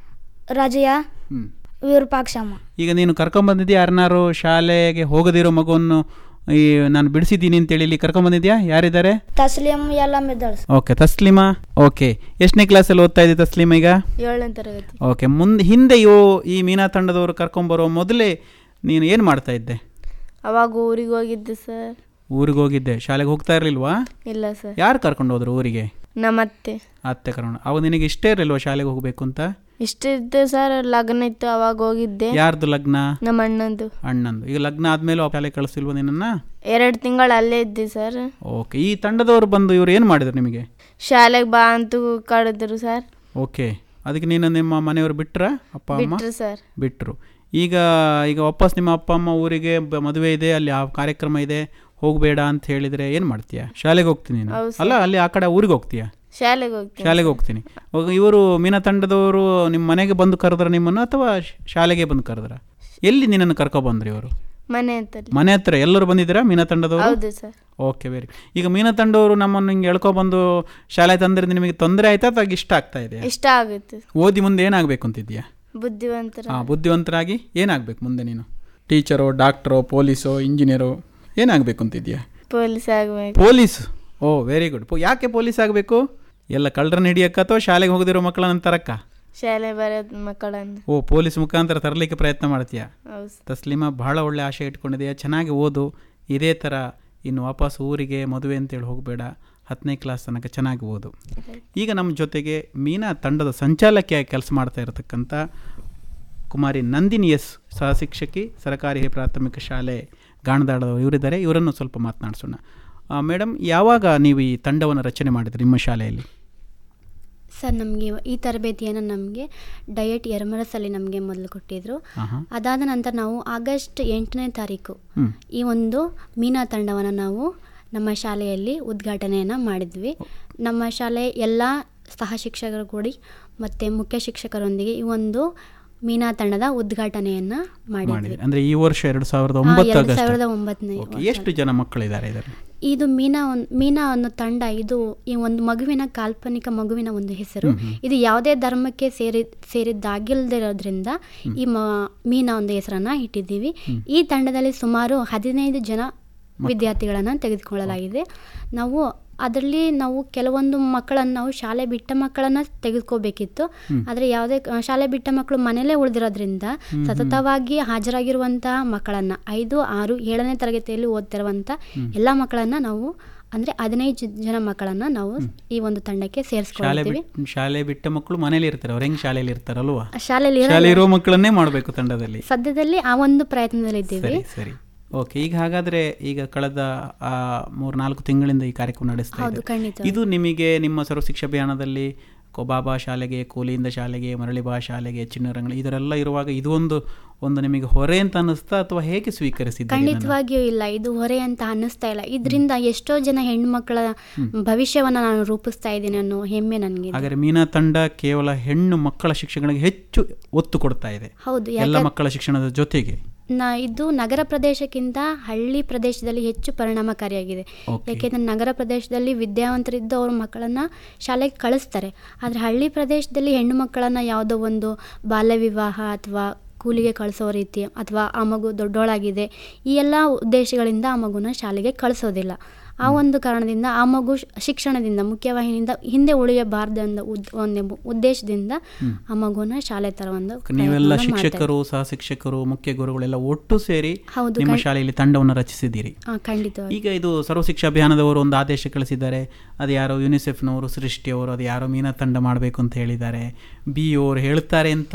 S8: ರಜಿಯಾ
S3: ಹ್ಞೂ
S8: ವಿರೂಪಾಕ್ಷಮ್ಮ
S3: ಈಗ ನೀನು ಕರ್ಕೊಂಬಂದಿದ್ಯಾ ಯಾರನ್ನಾರು ಶಾಲೆಗೆ ಹೋಗದಿರೋ ಮಗುವನ್ನು ಈ ನಾನು ಬಿಡಿಸಿದ್ದೀನಿ ಅಂತೇಳಿ ಇಲ್ಲಿ ಕರ್ಕೊಂಬಂದಿದ್ಯಾ ಯಾರಿದ್ದಾರೆ
S8: ತಸ್ಲೀಂ ಯಲ್ಲಮ್ಮ ಇದ್ದಾಳೆ ಸ-
S3: ಓಕೆ ತಸ್ಲಿಮಾ ಓಕೆ ಎಷ್ಟನೇ ಕ್ಲಾಸಲ್ಲಿ ಓದ್ತಾ ಇದ್ದೆ ತಸ್ಲಿಮಾ ಈಗ
S6: ಏಳನೇ ತರಗತಿ
S3: ಓಕೆ ಮುಂದೆ ಹಿಂದೆ ಇವು ಈ ಮೀನಾ ತಂಡದವರು ಕರ್ಕೊಂಬರೋ ಮೊದಲೇ ನೀನು ಏನು ಮಾಡ್ತಾ ಇದ್ದೆ
S6: ಅವಾಗ ಊರಿಗೆ ಹೋಗಿದ್ದೆ ಸರ್
S3: ಊರಿಗೆ ಹೋಗಿದ್ದೆ ಶಾಲೆಗೆ ಹೋಗ್ತಾ ಇರಲಿಲ್ವಾ
S6: ಇಲ್ಲ ಸರ್
S3: ಯಾರು ಕರ್ಕೊಂಡು ಹೋದ್ರು ಊರಿಗೆ
S6: ನಮ್ಮತ್ತೆ
S3: ಅತ್ತೆ ಕರ್ಕೊಂಡು ಅವಾಗ ನಿನಗೆ ಇಷ್ಟೇ ಇರಲಿಲ್ವಾ ಶಾಲೆಗೆ ಹೋಗಬೇಕು ಅಂತ
S6: ಇಷ್ಟ ಇತ್ತು ಸರ್ ಲಗ್ನ ಇತ್ತು ಅವಾಗ ಹೋಗಿದ್ದೆ
S3: ಯಾರ್ದು ಲಗ್ನ
S6: ನಮ್ಮ ಅಣ್ಣಂದು
S3: ಅಣ್ಣಂದು ಈಗ ಲಗ್ನ ಆದ್ಮೇಲೆ ಶಾಲೆಗೆ ಕಳಿಸಿಲ್ವ ನಿನ್ನನ್ನು
S6: ಎರಡು ತಿಂಗಳು ಅಲ್ಲೇ ಇದ್ದೆ ಸರ್
S3: ಓಕೆ ಈ ತಂಡದವರು ಬಂದು ಇವರು ಏನು ಮಾಡಿದ್ರು ನಿಮಗೆ
S6: ಶಾಲೆಗೆ ಬಾ ಅಂತೂ ಕರೆದ್ರು ಸರ್
S3: ಓಕೆ ಅದಕ್ಕೆ ನೀನು ನಿಮ್ಮ ಮನೆಯವರು ಬಿಟ್ರ ಅಪ್ಪ ಅಮ್ಮ
S6: ಬಿಟ್ರು ಸರ್
S3: ಬಿಟ್ಟರು ಈಗ ಈಗ ವಾಪಸ್ ನಿಮ್ಮ ಅಪ್ಪ ಅಮ್ಮ ಊರಿಗೆ ಬ- ಮದುವೆ ಇದೆ ಅಲ್ಲಿ ಆ ಕಾರ್ಯಕ್ರಮ ಇದೆ ಹೋಗಬೇಡ ಅಂತ ಹೇಳಿದರೆ ಏನು ಮಾಡ್ತೀಯಾ ಶಾಲೆಗೆ ಹೋಗ್ತೀನಿ ನೀನು
S6: ಹೌದು
S3: ಅಲ್ಲ ಅಲ್ಲಿ ಆ ಕಡೆ ಊರಿಗೆ ಹೋಗ್ತೀಯಾ
S6: ಶಾಲೆಗೆ ಹೋಗ್ತೀನಿ
S3: ಶಾಲೆಗೆ ಹೋಗ್ತೀನಿ ಇವರು ಮೀನಾ ತಂಡದವರು ನಿಮ್ಮ ಮನೆಗೆ ಬಂದು ಕರೆದ್ರ ನಿಮ್ಮನ್ನು ಅಥವಾ ಶ- ಶಾಲೆಗೆ ಬಂದು ಕರೆದ್ರ ಎಲ್ಲಿ ನಿನ್ನನ್ನು ಕರ್ಕೊಬಂದ್ರಿ ಇವರು
S6: ಮನೆ ಅಂತಲ್ಲಿ
S3: ಮನೆ ಹತ್ರ ಎಲ್ಲರೂ ಬಂದಿದ್ದೀರಾ ಮೀನಾ ತಂಡದವರು
S6: ಹೌದು ಸರ್
S3: ಓಕೆ ವೆರಿ ಈಗ ಮೀನಾ ತಂಡವರು ನಮ್ಮನ್ನು ಹಿಂಗೆ ಎಳ್ಕೊಬಂದು ಶಾಲೆ ತಂದ್ರೆ ನಿಮಗೆ ತೊಂದರೆ ಆಯ್ತಾ ಅಥವಾ ಇಷ್ಟ ಆಗ್ತಾ ಇದೆ
S6: ಇಷ್ಟ ಆಗುತ್ತೆ
S3: ಓದಿ ಮುಂದೆ ಏನಾಗಬೇಕು ಅಂತಿದ್ಯಾ
S6: ಬುದ್ಧಿವಂತರ
S3: ಹಾಂ ಬುದ್ಧಿವಂತರಾಗಿ ಏನಾಗಬೇಕು ಮುಂದೆ ನೀನು ಟೀಚರೋ ಡಾಕ್ಟ್ರೋ ಪೊಲೀಸೋ ಇಂಜಿನಿಯರೋ ಏನಾಗಬೇಕು ಅಂತಿದ್ಯಾ
S6: ಪೊಲೀಸ್ ಆಗ್ಬೇಕು
S3: ಪೊಲೀಸ್ ಓ ವೆರಿ ಗುಡ್ ಯಾಕೆ ಪೊಲೀಸ್ ಆಗಬೇಕು ಎಲ್ಲ ಕಳ್ಳರನ್ನ ಹಿಡಿಯಕ್ಕ ಅಥವಾ ಶಾಲೆಗೆ ಹೋಗದಿರೋ ಮಕ್ಕಳನ್ನ ತರಕ್ಕ
S6: ಶಾಲೆ ಬರೋದು ಮಕ್ಕಳನ್ನು
S3: ಓ ಪೊಲೀಸ್ ಮುಖಾಂತರ ತರಲಿಕ್ಕೆ ಪ್ರಯತ್ನ ಮಾಡ್ತೀಯಾ
S6: ಹೌದು ಸರ್.
S3: ತಸ್ಲಿಮಾ ಬಹಳ ಒಳ್ಳೆ ಆಶೆ ಇಟ್ಕೊಂಡಿದೆಯಾ ಚೆನ್ನಾಗಿ ಓದು ಇದೇ ಥರ ಇನ್ನು ವಾಪಸ್ ಊರಿಗೆ ಮದುವೆ ಅಂತೇಳಿ ಹೋಗಬೇಡ ಹತ್ತನೇ ಕ್ಲಾಸ್ ತನಕ ಚೆನ್ನಾಗಿ ಓದು ಈಗ ನಮ್ಮ ಜೊತೆಗೆ ಮೀನಾ ತಂಡದ ಸಂಚಾಲಕಿಯಾಗಿ ಕೆಲಸ ಮಾಡ್ತಾ ಇರತಕ್ಕಂಥ ಕುಮಾರಿ ನಂದಿನಿ ಎಸ್ ಸಹ ಶಿಕ್ಷಕಿ ಸರ್ಕಾರಿ ಪ್ರಾಥಮಿಕ ಶಾಲೆ ಗಾಣದಾಡದವರು ಇವರಿದ್ದಾರೆ ಇವರನ್ನು ಸ್ವಲ್ಪ ಮಾತನಾಡಿಸೋಣ ಮೇಡಮ್ ಯಾವಾಗ ನೀವು ಈ ತಂಡವನ್ನು ರಚನೆ ಮಾಡಿದ್ರಿ ನಿಮ್ಮ ಶಾಲೆಯಲ್ಲಿ
S9: ಸರ್ ನಮಗೆ ಈ ತರಬೇತಿಯನ್ನು ನಮಗೆ ಡಯಟ್ ಎರಮರಸಲ್ಲಿ ನಮಗೆ ಮೊದಲು ಕೊಟ್ಟಿದ್ದರು
S3: ಆಹಾ.
S9: ಅದಾದ ನಂತರ ನಾವು ಆಗಸ್ಟ್ ಎಂಟನೇ ತಾರೀಕು
S3: ಹ್ಮ್.
S9: ಈ ಒಂದು ಮೀನಾ ತಂಡವನ್ನು ನಾವು ನಮ್ಮ ಶಾಲೆಯಲ್ಲಿ ಉದ್ಘಾಟನೆಯನ್ನು ಮಾಡಿದ್ವಿ ನಮ್ಮ ಶಾಲೆ ಎಲ್ಲ ಸಹ ಶಿಕ್ಷಕರು ಕೂಡಿ ಮತ್ತು ಮುಖ್ಯ ಶಿಕ್ಷಕರೊಂದಿಗೆ ಈ ಒಂದು ಮೀನಾ ತಂಡದ ಉದ್ಘಾಟನೆಯನ್ನು ಮಾಡಿದ್ವಿ
S3: ಮಾಡಿದ್ರಿ ಅಂದರೆ ಈ ವರ್ಷ ಎರಡು ಸಾವಿರದ
S9: ಹಾ,
S3: ಒಂಬತ್ತು
S9: ಎರಡು
S3: ಆಗಸ್ಟ್
S9: ಸಾವಿರದ ಒಂಬತ್ತನೇ
S3: ಓಕೆ.
S9: ವರ್ಷ.
S3: ಎಷ್ಟು ಜನ ಮಕ್ಕಳಿದ್ದಾರೆ ಇದರಲ್ಲಿ
S9: ಇದು ಮೀನಾ ಒಂದು ಮೀನಾ ಅನ್ನೋ ತಂಡ ಇದು ಈ ಒಂದು ಮಗುವಿನ ಕಾಲ್ಪನಿಕ ಮಗುವಿನ ಒಂದು ಹೆಸರು ಇದು ಯಾವುದೇ ಧರ್ಮಕ್ಕೆ ಸೇರಿ ಸೇರಿದ್ದಾಗಿಲ್ದಿರೋದ್ರಿಂದ ಈ ಮ ಮೀನಾ ಒಂದು ಹೆಸರನ್ನ ಇಟ್ಟಿದ್ದೀವಿ ಈ ತಂಡದಲ್ಲಿ ಸುಮಾರು ಹದಿನೈದು ಜನ ವಿದ್ಯಾರ್ಥಿಗಳನ್ನು ತೆಗೆದುಕೊಳ್ಳಲಾಗಿದೆ ನಾವು ಅದರಲ್ಲಿ ನಾವು ಕೆಲವೊಂದು ಮಕ್ಕಳನ್ನು ನಾವು ಶಾಲೆ ಬಿಟ್ಟ ಮಕ್ಕಳನ್ನು ತೆಗೆದುಕೋಬೇಕಿತ್ತು ಆದರೆ ಯಾವುದೇ ಕ- ಶಾಲೆ ಬಿಟ್ಟ ಮಕ್ಕಳು ಮನೆಯಲ್ಲೇ ಉಳಿದಿರೋದ್ರಿಂದ ಸತತವಾಗಿ ಹಾಜರಾಗಿರುವಂತಹ ಮಕ್ಕಳನ್ನು ಐದು ಆರು ಏಳನೇ ತರಗತಿಯಲ್ಲಿ ಓದ್ತಿರುವಂಥ ಎಲ್ಲ ಮಕ್ಕಳನ್ನು ನಾವು ಅಂದರೆ ಹದಿನೈದು ಜ- ಜನ ಮಕ್ಕಳನ್ನು ನಾವು ಈ ಒಂದು ತಂಡಕ್ಕೆ
S3: ಶಾಲೆ
S9: ಸೇರಿಸ್ಕೊಳ್ತೀವಿ
S3: ಬಿಟ್ ಶಾಲೆ ಬಿಟ್ಟ ಮಕ್ಕಳು ಮನೇಲಿ ಇರ್ತಾರೆ ಅವ್ರು ಹೆಂಗ್ ಶಾಲೆಯಲ್ಲಿ ಇರ್ತಾರಲ್ವಾ
S9: ಶಾಲೆಯಲ್ಲಿ ಇರೋ-
S3: ಶಾಲೆ ಇರೋ ಮಕ್ಕಳನ್ನೇ ಮಾಡಬೇಕು ತಂಡದಲ್ಲಿ
S9: ಸದ್ಯದಲ್ಲಿ ಆ ಒಂದು ಪ್ರಯತ್ನದಲ್ಲಿದ್ದೀವಿ
S3: ಸರಿ ಸರಿ ಓಕೆ ಈಗ ಹಾಗಾದ್ರೆ ಈಗ ಕಳೆದ ಆ, ಮೂರ್ನಾಲ್ಕು ತಿಂಗಳಿಂದ ಈ ಕಾರ್ಯಕ್ರಮ ನಡೆಸ್ತಾ
S9: ಹೌದು,
S3: ಇದ್ದೀರಿ.
S9: ಖಂಡಿತ.
S3: ಇದು ನಿಮಗೆ ನಿಮ್ಮ ಸರ್ವ ಶಿಕ್ಷಾ ಅಭಿಯಾನದಲ್ಲಿ ಕೊಬಾಬಾ ಶಾಲೆಗೆ ಕೂಲಿಯಿಂದ ಶಾಲೆಗೆ ಮರಳಿಬಾ ಶಾಲೆಗೆ ಚಿನ್ನರಂಗಳ ಇದರೆಲ್ಲ ಇರುವಾಗ ಇದು ಒಂದು ಒಂದು ನಿಮಗೆ ಹೊರೆ ಅಂತ ಅನ್ನಿಸ್ತಾ ಅಥವಾ ಹೇಗೆ ಸ್ವೀಕರಿಸಿದ್ದೀರಿ ಇದನ್ನ?
S9: ಖಂಡಿತವಾಗಿಯೂ ಇಲ್ಲ ಇದು ಹೊರೆ ಅಂತ ಅನ್ನಿಸ್ತಾ ಇಲ್ಲ ಇದರಿಂದ ಎಷ್ಟೋ ಜನ ಹೆಣ್ಮಕ್ಳ ಭವಿಷ್ಯವನ್ನ ನಾನು ರೂಪಿಸ್ತಾ ಇದ್ದೀನಿ ಅನ್ನೋ ಹೆಮ್ಮೆ ನನಗೆ
S3: ಹಾಗಾದ್ರೆ ಮೀನಾ ತಂಡ ಕೇವಲ ಹೆಣ್ಣು ಮಕ್ಕಳ ಶಿಕ್ಷಣಕ್ಕೆ ಹೆಚ್ಚು ಒತ್ತು ಕೊಡ್ತಾ ಇದೆ
S9: ಹೌದು
S3: ಎಲ್ಲ
S9: ಯಾಕೆ
S3: ಮಕ್ಕಳ ಶಿಕ್ಷಣದ ಜೊತೆಗೆ
S9: ನಾ ಇದು ನಗರ ಪ್ರದೇಶಕ್ಕಿಂತ ಹಳ್ಳಿ ಪ್ರದೇಶದಲ್ಲಿ ಹೆಚ್ಚು ಪರಿಣಾಮಕಾರಿಯಾಗಿದೆ
S3: Okay.
S9: ಯಾಕೆಂದರೆ ನಗರ ಪ್ರದೇಶದಲ್ಲಿ ವಿದ್ಯಾವಂತರಿದ್ದು ಅವ್ರ ಮಕ್ಕಳನ್ನು ಶಾಲೆಗೆ ಕಳಿಸ್ತಾರೆ ಆದರೆ ಹಳ್ಳಿ ಪ್ರದೇಶದಲ್ಲಿ ಹೆಣ್ಣು ಮಕ್ಕಳನ್ನು ಯಾವುದೋ ಒಂದು ಬಾಲ್ಯ ವಿವಾಹ ಅಥವಾ ಕೂಲಿಗೆ ಕಳಿಸೋ ರೀತಿ ಅಥವಾ ಆ ಮಗು ದೊಡ್ಡೋಳಾಗಿದೆ ಈ ಎಲ್ಲ ಉದ್ದೇಶಗಳಿಂದ ಆ ಮಗುನ ಶಾಲೆಗೆ ಕಳಿಸೋದಿಲ್ಲ ಆ ಒಂದು ಕಾರಣದಿಂದ ಆ ಮಗು ಶ್- ಶಿಕ್ಷಣದಿಂದ ಮುಖ್ಯವಾಹಿನಿಯಿಂದ ಹಿಂದೆ ಉಳಿಯಬಾರ್ದು ಅನ್ನೋ ಉದ್ ಒಂದು ಉದ್ದೇಶದಿಂದ ಆ ಮಗುನ ಶಾಲೆ ತರ ಒಂದು
S3: ನೀವೆಲ್ಲ
S9: ಪ್ರಯತ್ನವನ್ನ ಮಾಡ್ತಾ
S3: ಶಿಕ್ಷಕರು ಸಹ ಶಿಕ್ಷಕರು ಮುಖ್ಯ ಗುರುಗಳೆಲ್ಲ ಒಟ್ಟು ಸೇರಿ
S9: ಹೌದು,
S3: ನಿಮ್ಮ
S9: ಖಂಡ್-
S3: ಶಾಲೆಯಲ್ಲಿ ತಂಡವನ್ನು ರಚಿಸಿದ್ದೀರಿ
S9: ಆ, ಖಂಡಿತವಾಗಿ
S3: ಈಗ ಇದು ಸರ್ವ ಶಿಕ್ಷಾ ಅಭಿಯಾನದವರು ಒಂದು ಆದೇಶ ಕಳಿಸಿದ್ದಾರೆ ಅದು ಯಾರೋ ಯುನಿಸೆಫ್ನವರು ಸೃಷ್ಟಿಯವರು ಅದು ಯಾರೋ ಮೀನ ತಂಡ ಮಾಡಬೇಕು ಅಂತ ಹೇಳಿದ್ದಾರೆ ಬಿ ಅವರು ಹೇಳ್ತಾರೆ ಅಂತ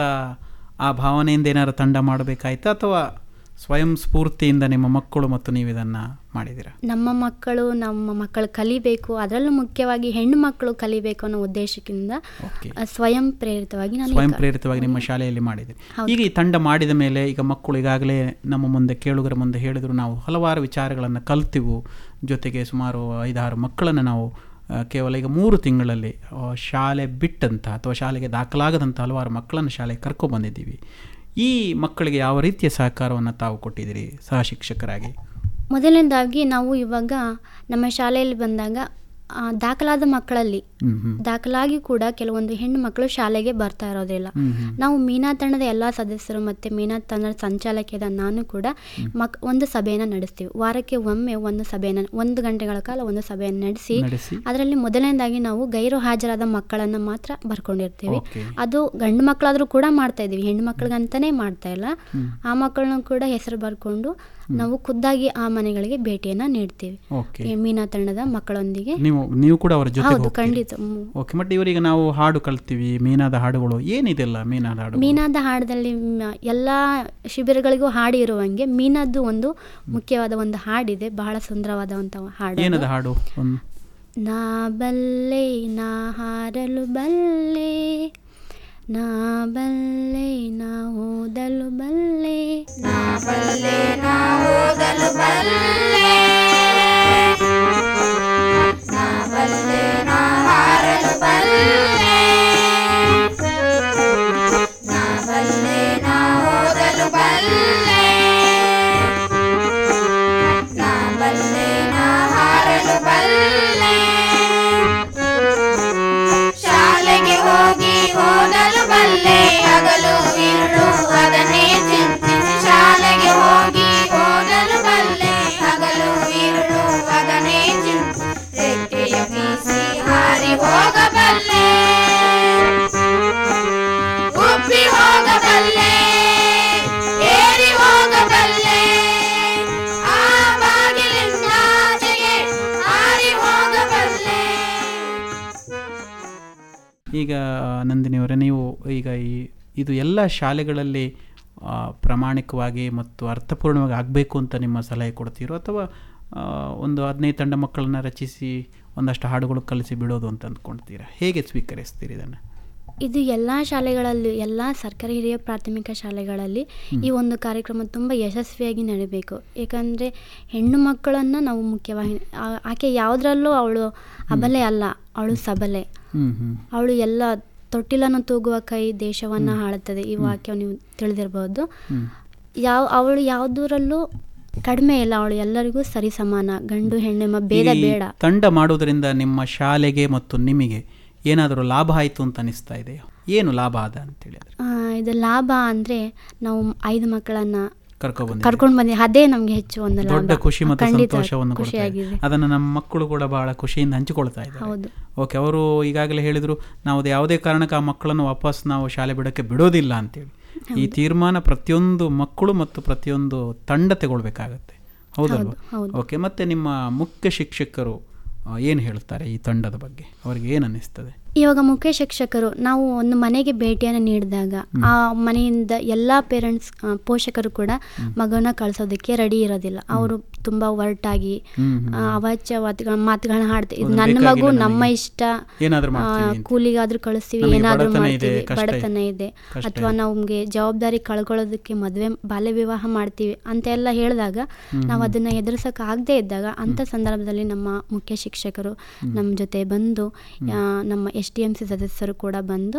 S3: ಆ ಭಾವನೆಯಿಂದ ಏನಾದ್ರು ತಂಡ ಮಾಡಬೇಕಾಯ್ತಾ ಅಥವಾ ಸ್ವಯಂ ಸ್ಫೂರ್ತಿಯಿಂದ ನಿಮ್ಮ ಮಕ್ಕಳು ಮತ್ತು ನೀವು ಇದನ್ನು ಮಾಡಿದ್ದೀರಾ
S9: ನಮ್ಮ ಮಕ್ಕಳು ನಮ್ಮ ಮಕ್ಕಳು ಕಲಿಬೇಕು ಅದರಲ್ಲೂ ಮುಖ್ಯವಾಗಿ ಹೆಣ್ಣು ಮಕ್ಕಳು ಕಲಿಬೇಕು ಅನ್ನೋ ಉದ್ದೇಶಕ್ಕಿಂತ
S3: ಓಕೆ
S9: ಆ, ಸ್ವಯಂ ಪ್ರೇರಿತವಾಗಿ ನಾನು ಈ
S3: ಸ್ವಯಂ
S9: ಕ-
S3: ಪ್ರೇರಿತವಾಗಿ ನಿಮ್ಮ ಶಾಲೆಯಲ್ಲಿ ಮಾಡಿದೆ
S9: ಹೌದು.
S3: ಈಗ ಈ ತಂಡ ಮಾಡಿದ ಮೇಲೆ ಈಗ ಮಕ್ಕಳು ಈಗಾಗಲೇ ನಮ್ಮ ಮುಂದೆ ಕೇಳುಗರ ಮುಂದೆ ಹೇಳಿದ್ರು ನಾವು ಹಲವಾರು ವಿಚಾರಗಳನ್ನು ಕಲ್ತಿವು ಜೊತೆಗೆ ಸುಮಾರು ಐದಾರು ಮಕ್ಕಳನ್ನು ನಾವು ಆ, ಕೇವಲ ಈಗ ಮೂರು ತಿಂಗಳಲ್ಲಿ ಆ, ಶಾಲೆ ಬಿಟ್ಟಂಥ ಅಥವಾ ಶಾಲೆಗೆ ದಾಖಲಾಗದಂಥ ಹಲವಾರು ಮಕ್ಕಳನ್ನು ಶಾಲೆಗೆ ಕರ್ಕೊಬಂದಿದ್ದೀವಿ ಈ ಮಕ್ಕಳಿಗೆ ಯಾವ ರೀತಿಯ ಸಹಕಾರವನ್ನು ತಾವು ಕೊಟ್ಟಿದ್ದೀರಿ ಸಹ ಶಿಕ್ಷಕರಾಗಿ
S9: ಮೊದಲನೇದಾಗಿ ನಾವು ಇವಾಗ ನಮ್ಮ ಶಾಲೆಯಲ್ಲಿ ಬಂದಾಗ ಆ, ದಾಖಲಾದ ಮಕ್ಕಳಲ್ಲಿ
S3: ಹ್ಮ್ ಹ್ಮ್
S9: ದಾಖಲಾಗಿ ಕೂಡ ಕೆಲವೊಂದು ಹೆಣ್ಣು ಮಕ್ಕಳು ಶಾಲೆಗೆ ಬರ್ತಾ ಇರೋದಿಲ್ಲ
S3: ಹ್ಮ್ ಹ್ಮ್.
S9: ನಾವು ಮೀನಾ ತಂಡದ ಎಲ್ಲ ಸದಸ್ಯರು ಮತ್ತು ಮೀನಾ ತಂಡದ ಸಂಚಾಲಕಿಯಾದ ನಾನು ಕೂಡ ಮಕ್ ಒಂದು ಸಭೆಯನ್ನು ನಡೆಸ್ತೀವಿ ವಾರಕ್ಕೆ ಒಮ್ಮೆ ಒಂದು ಸಭೆಯನ್ನು ಒಂದು ಗಂಟೆಗಳ ಕಾಲ ಒಂದು ಸಭೆಯನ್ನು ನಡೆಸಿ
S3: ನಡೆಸಿ
S9: ಅದರಲ್ಲಿ ಮೊದಲನೇದಾಗಿ ನಾವು ಗೈರು ಹಾಜರಾದ ಮಕ್ಕಳನ್ನು ಮಾತ್ರ ಬರ್ಕೊಂಡಿರ್ತೀವಿ
S3: ಓಕೆ
S9: ಅದು ಗಂಡು ಮಕ್ಕಳಾದ್ರೂ ಕೂಡ ಮಾಡ್ತಾ ಇದೀವಿ ಹೆಣ್ಣು ಮಕ್ಕಳಿಗಂತಾನೆ ಮಾಡ್ತಾ ಇಲ್ಲ ಆ ಮಕ್ಕಳನ್ನು ಕೂಡ ಹೆಸರು ಬರ್ಕೊಂಡು ನಾವು ಖುದ್ದಾಗಿ ಆ ಮನೆಗಳಿಗೆ ಭೇಟಿಯನ್ನ ನೀಡ್ತೀವಿ
S3: ಓಕೆ
S9: ಈ ಮೀನಾ ತಂಡದ ಮಕ್ಕಳೊಂದಿಗೆ
S3: ನೀವು ನೀವು ಕೂಡ ಅವರ ಜೊತೆ
S9: ಹೌದು ಖಂಡಿತ ಹ್ಮ್.
S3: ಓಕೆ ಬಟ್ ಇವರಿಗೆ ನಾವು ಹಾಡು ಕಲ್ತೀವಿ ಮೀನಾದ ಹಾಡುಗಳು ಏನಿದೆಲ್ಲ ಮೀನಾದ ಹಾಡು
S9: ಮೀನಾದ ಹಾಡದಲ್ಲಿ ಮ- ಎಲ್ಲ ಶಿಬಿರಗಳಿಗೂ ಹಾಡು ಇರುವಂಗೆ ಮೀನದ್ದು ಒಂದು ಮುಖ್ಯವಾದ ಒಂದು ಹಾಡಿದೆ ಬಹಳ ಸುಂದರವಾದಂಥ ಹಾಡು ಅದು.
S3: ಏನದ ಹಾಡು ಒಂದು
S9: ನಾ ಬಲ್ಲೆ ನಾ ಹಾರಲು ಬಲ್ಲೆ ನಾ ಬಲ್ಲೆ ನಾ ಓದಲು ಬಲ್ಲೆ
S4: ನಾ ಬಲ್ಲೆ ನಾ ಓದಲು ಬಲ್ಲೆ ನಾ ಬಲ್ಲೆ ನಾ ಹಾರಲು ಬಲ್ಲೆ ನಾ ಬಲ್ಲೆ ನಾ ಓದಲು ಬಲ್ಲೆ ನಾ ಬಲ್ಲೆ ನಾ ಹಾರಲು ಬಲ್ಲೆ ಶಾಲೆಗೆ ಹೋಗಿ ಓದಲು ಬಲ್ಲೆ ಹಗಲು ಇರುಳು ಅದನ್ನೇ ಚಿಂತಿಸಿ ಶಾಲೆಗೆ ಹೋಗಿ ಓದಲು ಬಲ್ಲೆ ಹಗಲು ಇರುಳು ಅದನ್ನೇ ಚಿಂತಿಸಿ ರೆಕ್ಕೆಯ ಬೀಸಿ ಹಾರಿ ಹೋಗಬಲ್ಲೆ ಉಬ್ಬಿ ಹೋಗಬಲ್ಲೆ ಏರಿ ಹೋಗಬಲ್ಲೆ ಆ ಬಾಗಿಲಿಂದ ಆಚೆಗೆ ಹಾರಿ ಹೋಗಬಲ್ಲೆ
S3: ಈಗ ನಂದಿನಿಯವರೇ ನೀವು ಈಗ ಈ ಇದು ಎಲ್ಲ ಶಾಲೆಗಳಲ್ಲಿ ಆ, ಪ್ರಾಮಾಣಿಕವಾಗಿ ಮತ್ತು ಅರ್ಥಪೂರ್ಣವಾಗಿ ಆಗಬೇಕು ಅಂತ ನಿಮ್ಮ ಸಲಹೆ ಕೊಡ್ತೀರೋ ಅಥವಾ ಆ, ಒಂದು ಹದಿನೈದು ತಂಡ ಮಕ್ಕಳನ್ನ ರಚಿಸಿ ಒಂದಷ್ಟು ಹಾಡುಗಳು ಕಲಿಸಿ ಬಿಡೋದು ಅಂತ ಅಂದ್ಕೊಳ್ತೀರಾ ಹೇಗೆ ಸ್ವೀಕರಿಸ್ತೀರಿ ಇದನ್ನು
S9: ಇದು ಎಲ್ಲ ಶಾಲೆಗಳಲ್ಲಿ ಎಲ್ಲ ಸರ್ಕಾರಿ ಹಿರಿಯ ಪ್ರಾಥಮಿಕ ಶಾಲೆಗಳಲ್ಲಿ ಈ ಒಂದು ಕಾರ್ಯಕ್ರಮ ತುಂಬ ಯಶಸ್ವಿಯಾಗಿ ನಡೀಬೇಕು ಏಕೆಂದರೆ ಹೆಣ್ಣು ಮಕ್ಕಳನ್ನು ನಾವು ಮುಖ್ಯವಾಗಿ ಆ- ಆಕೆ ಯಾವುದ್ರಲ್ಲೂ ಅವಳು ಅಬಲೆ ಅಲ್ಲ ಅವಳು ಸಬಲೆ
S3: ಹ್ಞೂ ಹ್ಞೂ
S9: ಅವಳು ಎಲ್ಲ ತೊಟ್ಟಿಲನ್ನು ತೂಗುವ ಕೈ ದೇಶವನ್ನು ಆಳುತ್ತದೆ ಈ ವಾಕ್ಯ ನೀವು ತಿಳಿದಿರ್ಬೋದು ಯಾವ ಅವಳು ಯಾವುದರಲ್ಲೂ ಕಡಿಮೆ ಇಲ್ಲ ಅವಳು ಎಲ್ಲರಿಗೂ ಸರಿ ಸಮಾನ ಗಂಡು ಹೆಣ್ಣೆಂಬ ಭೇದ
S3: ಈ
S9: ಬೇಡ
S3: ತಂಡ ಮಾಡೋದ್ರಿಂದ ನಿಮ್ಮ ಶಾಲೆಗೆ ಮತ್ತು ನಿಮಗೆ ಏನಾದರೂ ಲಾಭ ಆಯಿತು ಅಂತ ಅನಿಸ್ತಾ ಇದೆಯಾ ಏನು ಲಾಭ ಆದ ಅಂತೇಳಿ ಆದರೆ
S9: ಆ, ಇದು ಲಾಭ ಅಂದರೆ ನಾವು ಐದು ಮಕ್ಕಳನ್ನು
S3: ಕರ್ಕೊಬಂದಿದ್ದೀರಿ.
S9: ಕರ್ಕೊಂಡು ಬಂದಿ ಅದೇ ನಮಗೆ ಹೆಚ್ಚು ಒಂದು ಲಾಭ
S3: ದೊಡ್ಡ ಖುಷಿ ಮತ್ತು
S9: ಖಂಡಿತ
S3: ಸಂತೋಷವನ್ನು ಕೊಡ್ತಾ ಇದೆ.
S9: ಖುಷಿಯಾಗಿದೆ
S3: ಅದನ್ನು ನಮ್ಮ ಮಕ್ಕಳು ಕೂಡ ಬಹಳ ಖುಷಿಯಿಂದ ಹಂಚಿಕೊಳ್ತಾ ಇದ್ದಾರೆ
S9: ಹೌದು
S3: ಓಕೆ ಅವರು ಈಗಾಗಲೇ ಹೇಳಿದರು ನಾವು ಅದು ಯಾವುದೇ ಕಾರಣಕ್ಕೆ ಆ ಮಕ್ಕಳನ್ನು ವಾಪಸ್ ನಾವು ಶಾಲೆ ಬಿಡೋಕ್ಕೆ ಬಿಡೋದಿಲ್ಲ ಅಂತೇಳಿ ಈ ತೀರ್ಮಾನ ಪ್ರತಿಯೊಂದು ಮಕ್ಕಳು ಮತ್ತು ಪ್ರತಿಯೊಂದು ತಂಡ ತಗೊಳ್ಬೇಕಾಗತ್ತೆ ಹೌದಲ್ವಾ
S9: ಹೌದು.
S3: ಓಕೆ ಮತ್ತು ನಿಮ್ಮ ಮುಖ್ಯ ಶಿಕ್ಷಕರು ಏನು ಹೇಳ್ತಾರೆ ಈ ತಂಡದ ಬಗ್ಗೆ ಅವರಿಗೆ ಏನು ಅನ್ನಿಸ್ತದೆ
S9: ಇವಾಗ ಮುಖ್ಯ ಶಿಕ್ಷಕರು ನಾವು ಒಂದು ಮನೆಗೆ ಭೇಟಿಯನ್ನು ನೀಡಿದಾಗ ಆ ಮನೆಯಿಂದ ಎಲ್ಲ ಪೇರೆಂಟ್ಸ್ ಪೋಷಕರು ಕೂಡ ಮಗನ ಕಳ್ಸೋದಕ್ಕೆ ರೆಡಿ ಇರೋದಿಲ್ಲ ಅವರು ತುಂಬಾ ಒರಟಾಗಿ
S3: ಹ್ಮ್, ಹ್ಮ್.
S9: ಆ, ಅವಾಚ್ಯವಾದಗಳ ಮಾತುಗಳನ್ನ ಹಾಡ್ತಾರೆ ಇದು
S3: ಹೌದು,
S9: ನನ್ನ
S3: ಬೇಕಾಗಿಲ್ಲ
S9: ಮಗು
S3: ನನಗೆ.
S9: ನಮ್ಮ ಇಷ್ಟ
S3: ಏನಾದ್ರೂ
S9: ಆ,
S3: ಮಾಡ್ತೀವಿ ಅಂತ.
S9: ಕೂಲಿಗಾದ್ರೂ ಕಳಿಸ್ತೀವಿ
S3: ನಮಗೆ
S9: ಏನಾದ್ರೂ
S3: ಬಡತನ ಇದೆ,
S9: ಮಾಡ್ತೀವಿ
S3: ಕಷ್ಟ ಇದೆ.
S9: ಬಡತನ ಇದೆ
S3: ಕಷ್ಟ
S9: ಅಥವಾ
S3: ಇದೆ.
S9: ನಮ್ಗೆ ಜವಾಬ್ದಾರಿ ಕಳ್ಕೊಳ್ಳೋದಕ್ಕೆ ಮದುವೆ ಬಾಲ್ಯ ವಿವಾಹ ಮಾಡ್ತೀವಿ ಅಂತ ಎಲ್ಲ ಹೇಳಿದಾಗ ನಾವು ಅದನ್ನ ಎದುರಿಸಕ್ ಆಗದೆ ಇದ್ದಾಗ ಅಂತ ಸಂದರ್ಭದಲ್ಲಿ ನಮ್ಮ ಮುಖ್ಯ ಶಿಕ್ಷಕರು ನಮ್ಮ ಜೊತೆ ಬಂದು ಆ, ನಮ್ಮ ಎಸ್ ಡಿ ಎಂ ಸಿ ಸದಸ್ಯರು ಕೂಡ ಬಂದು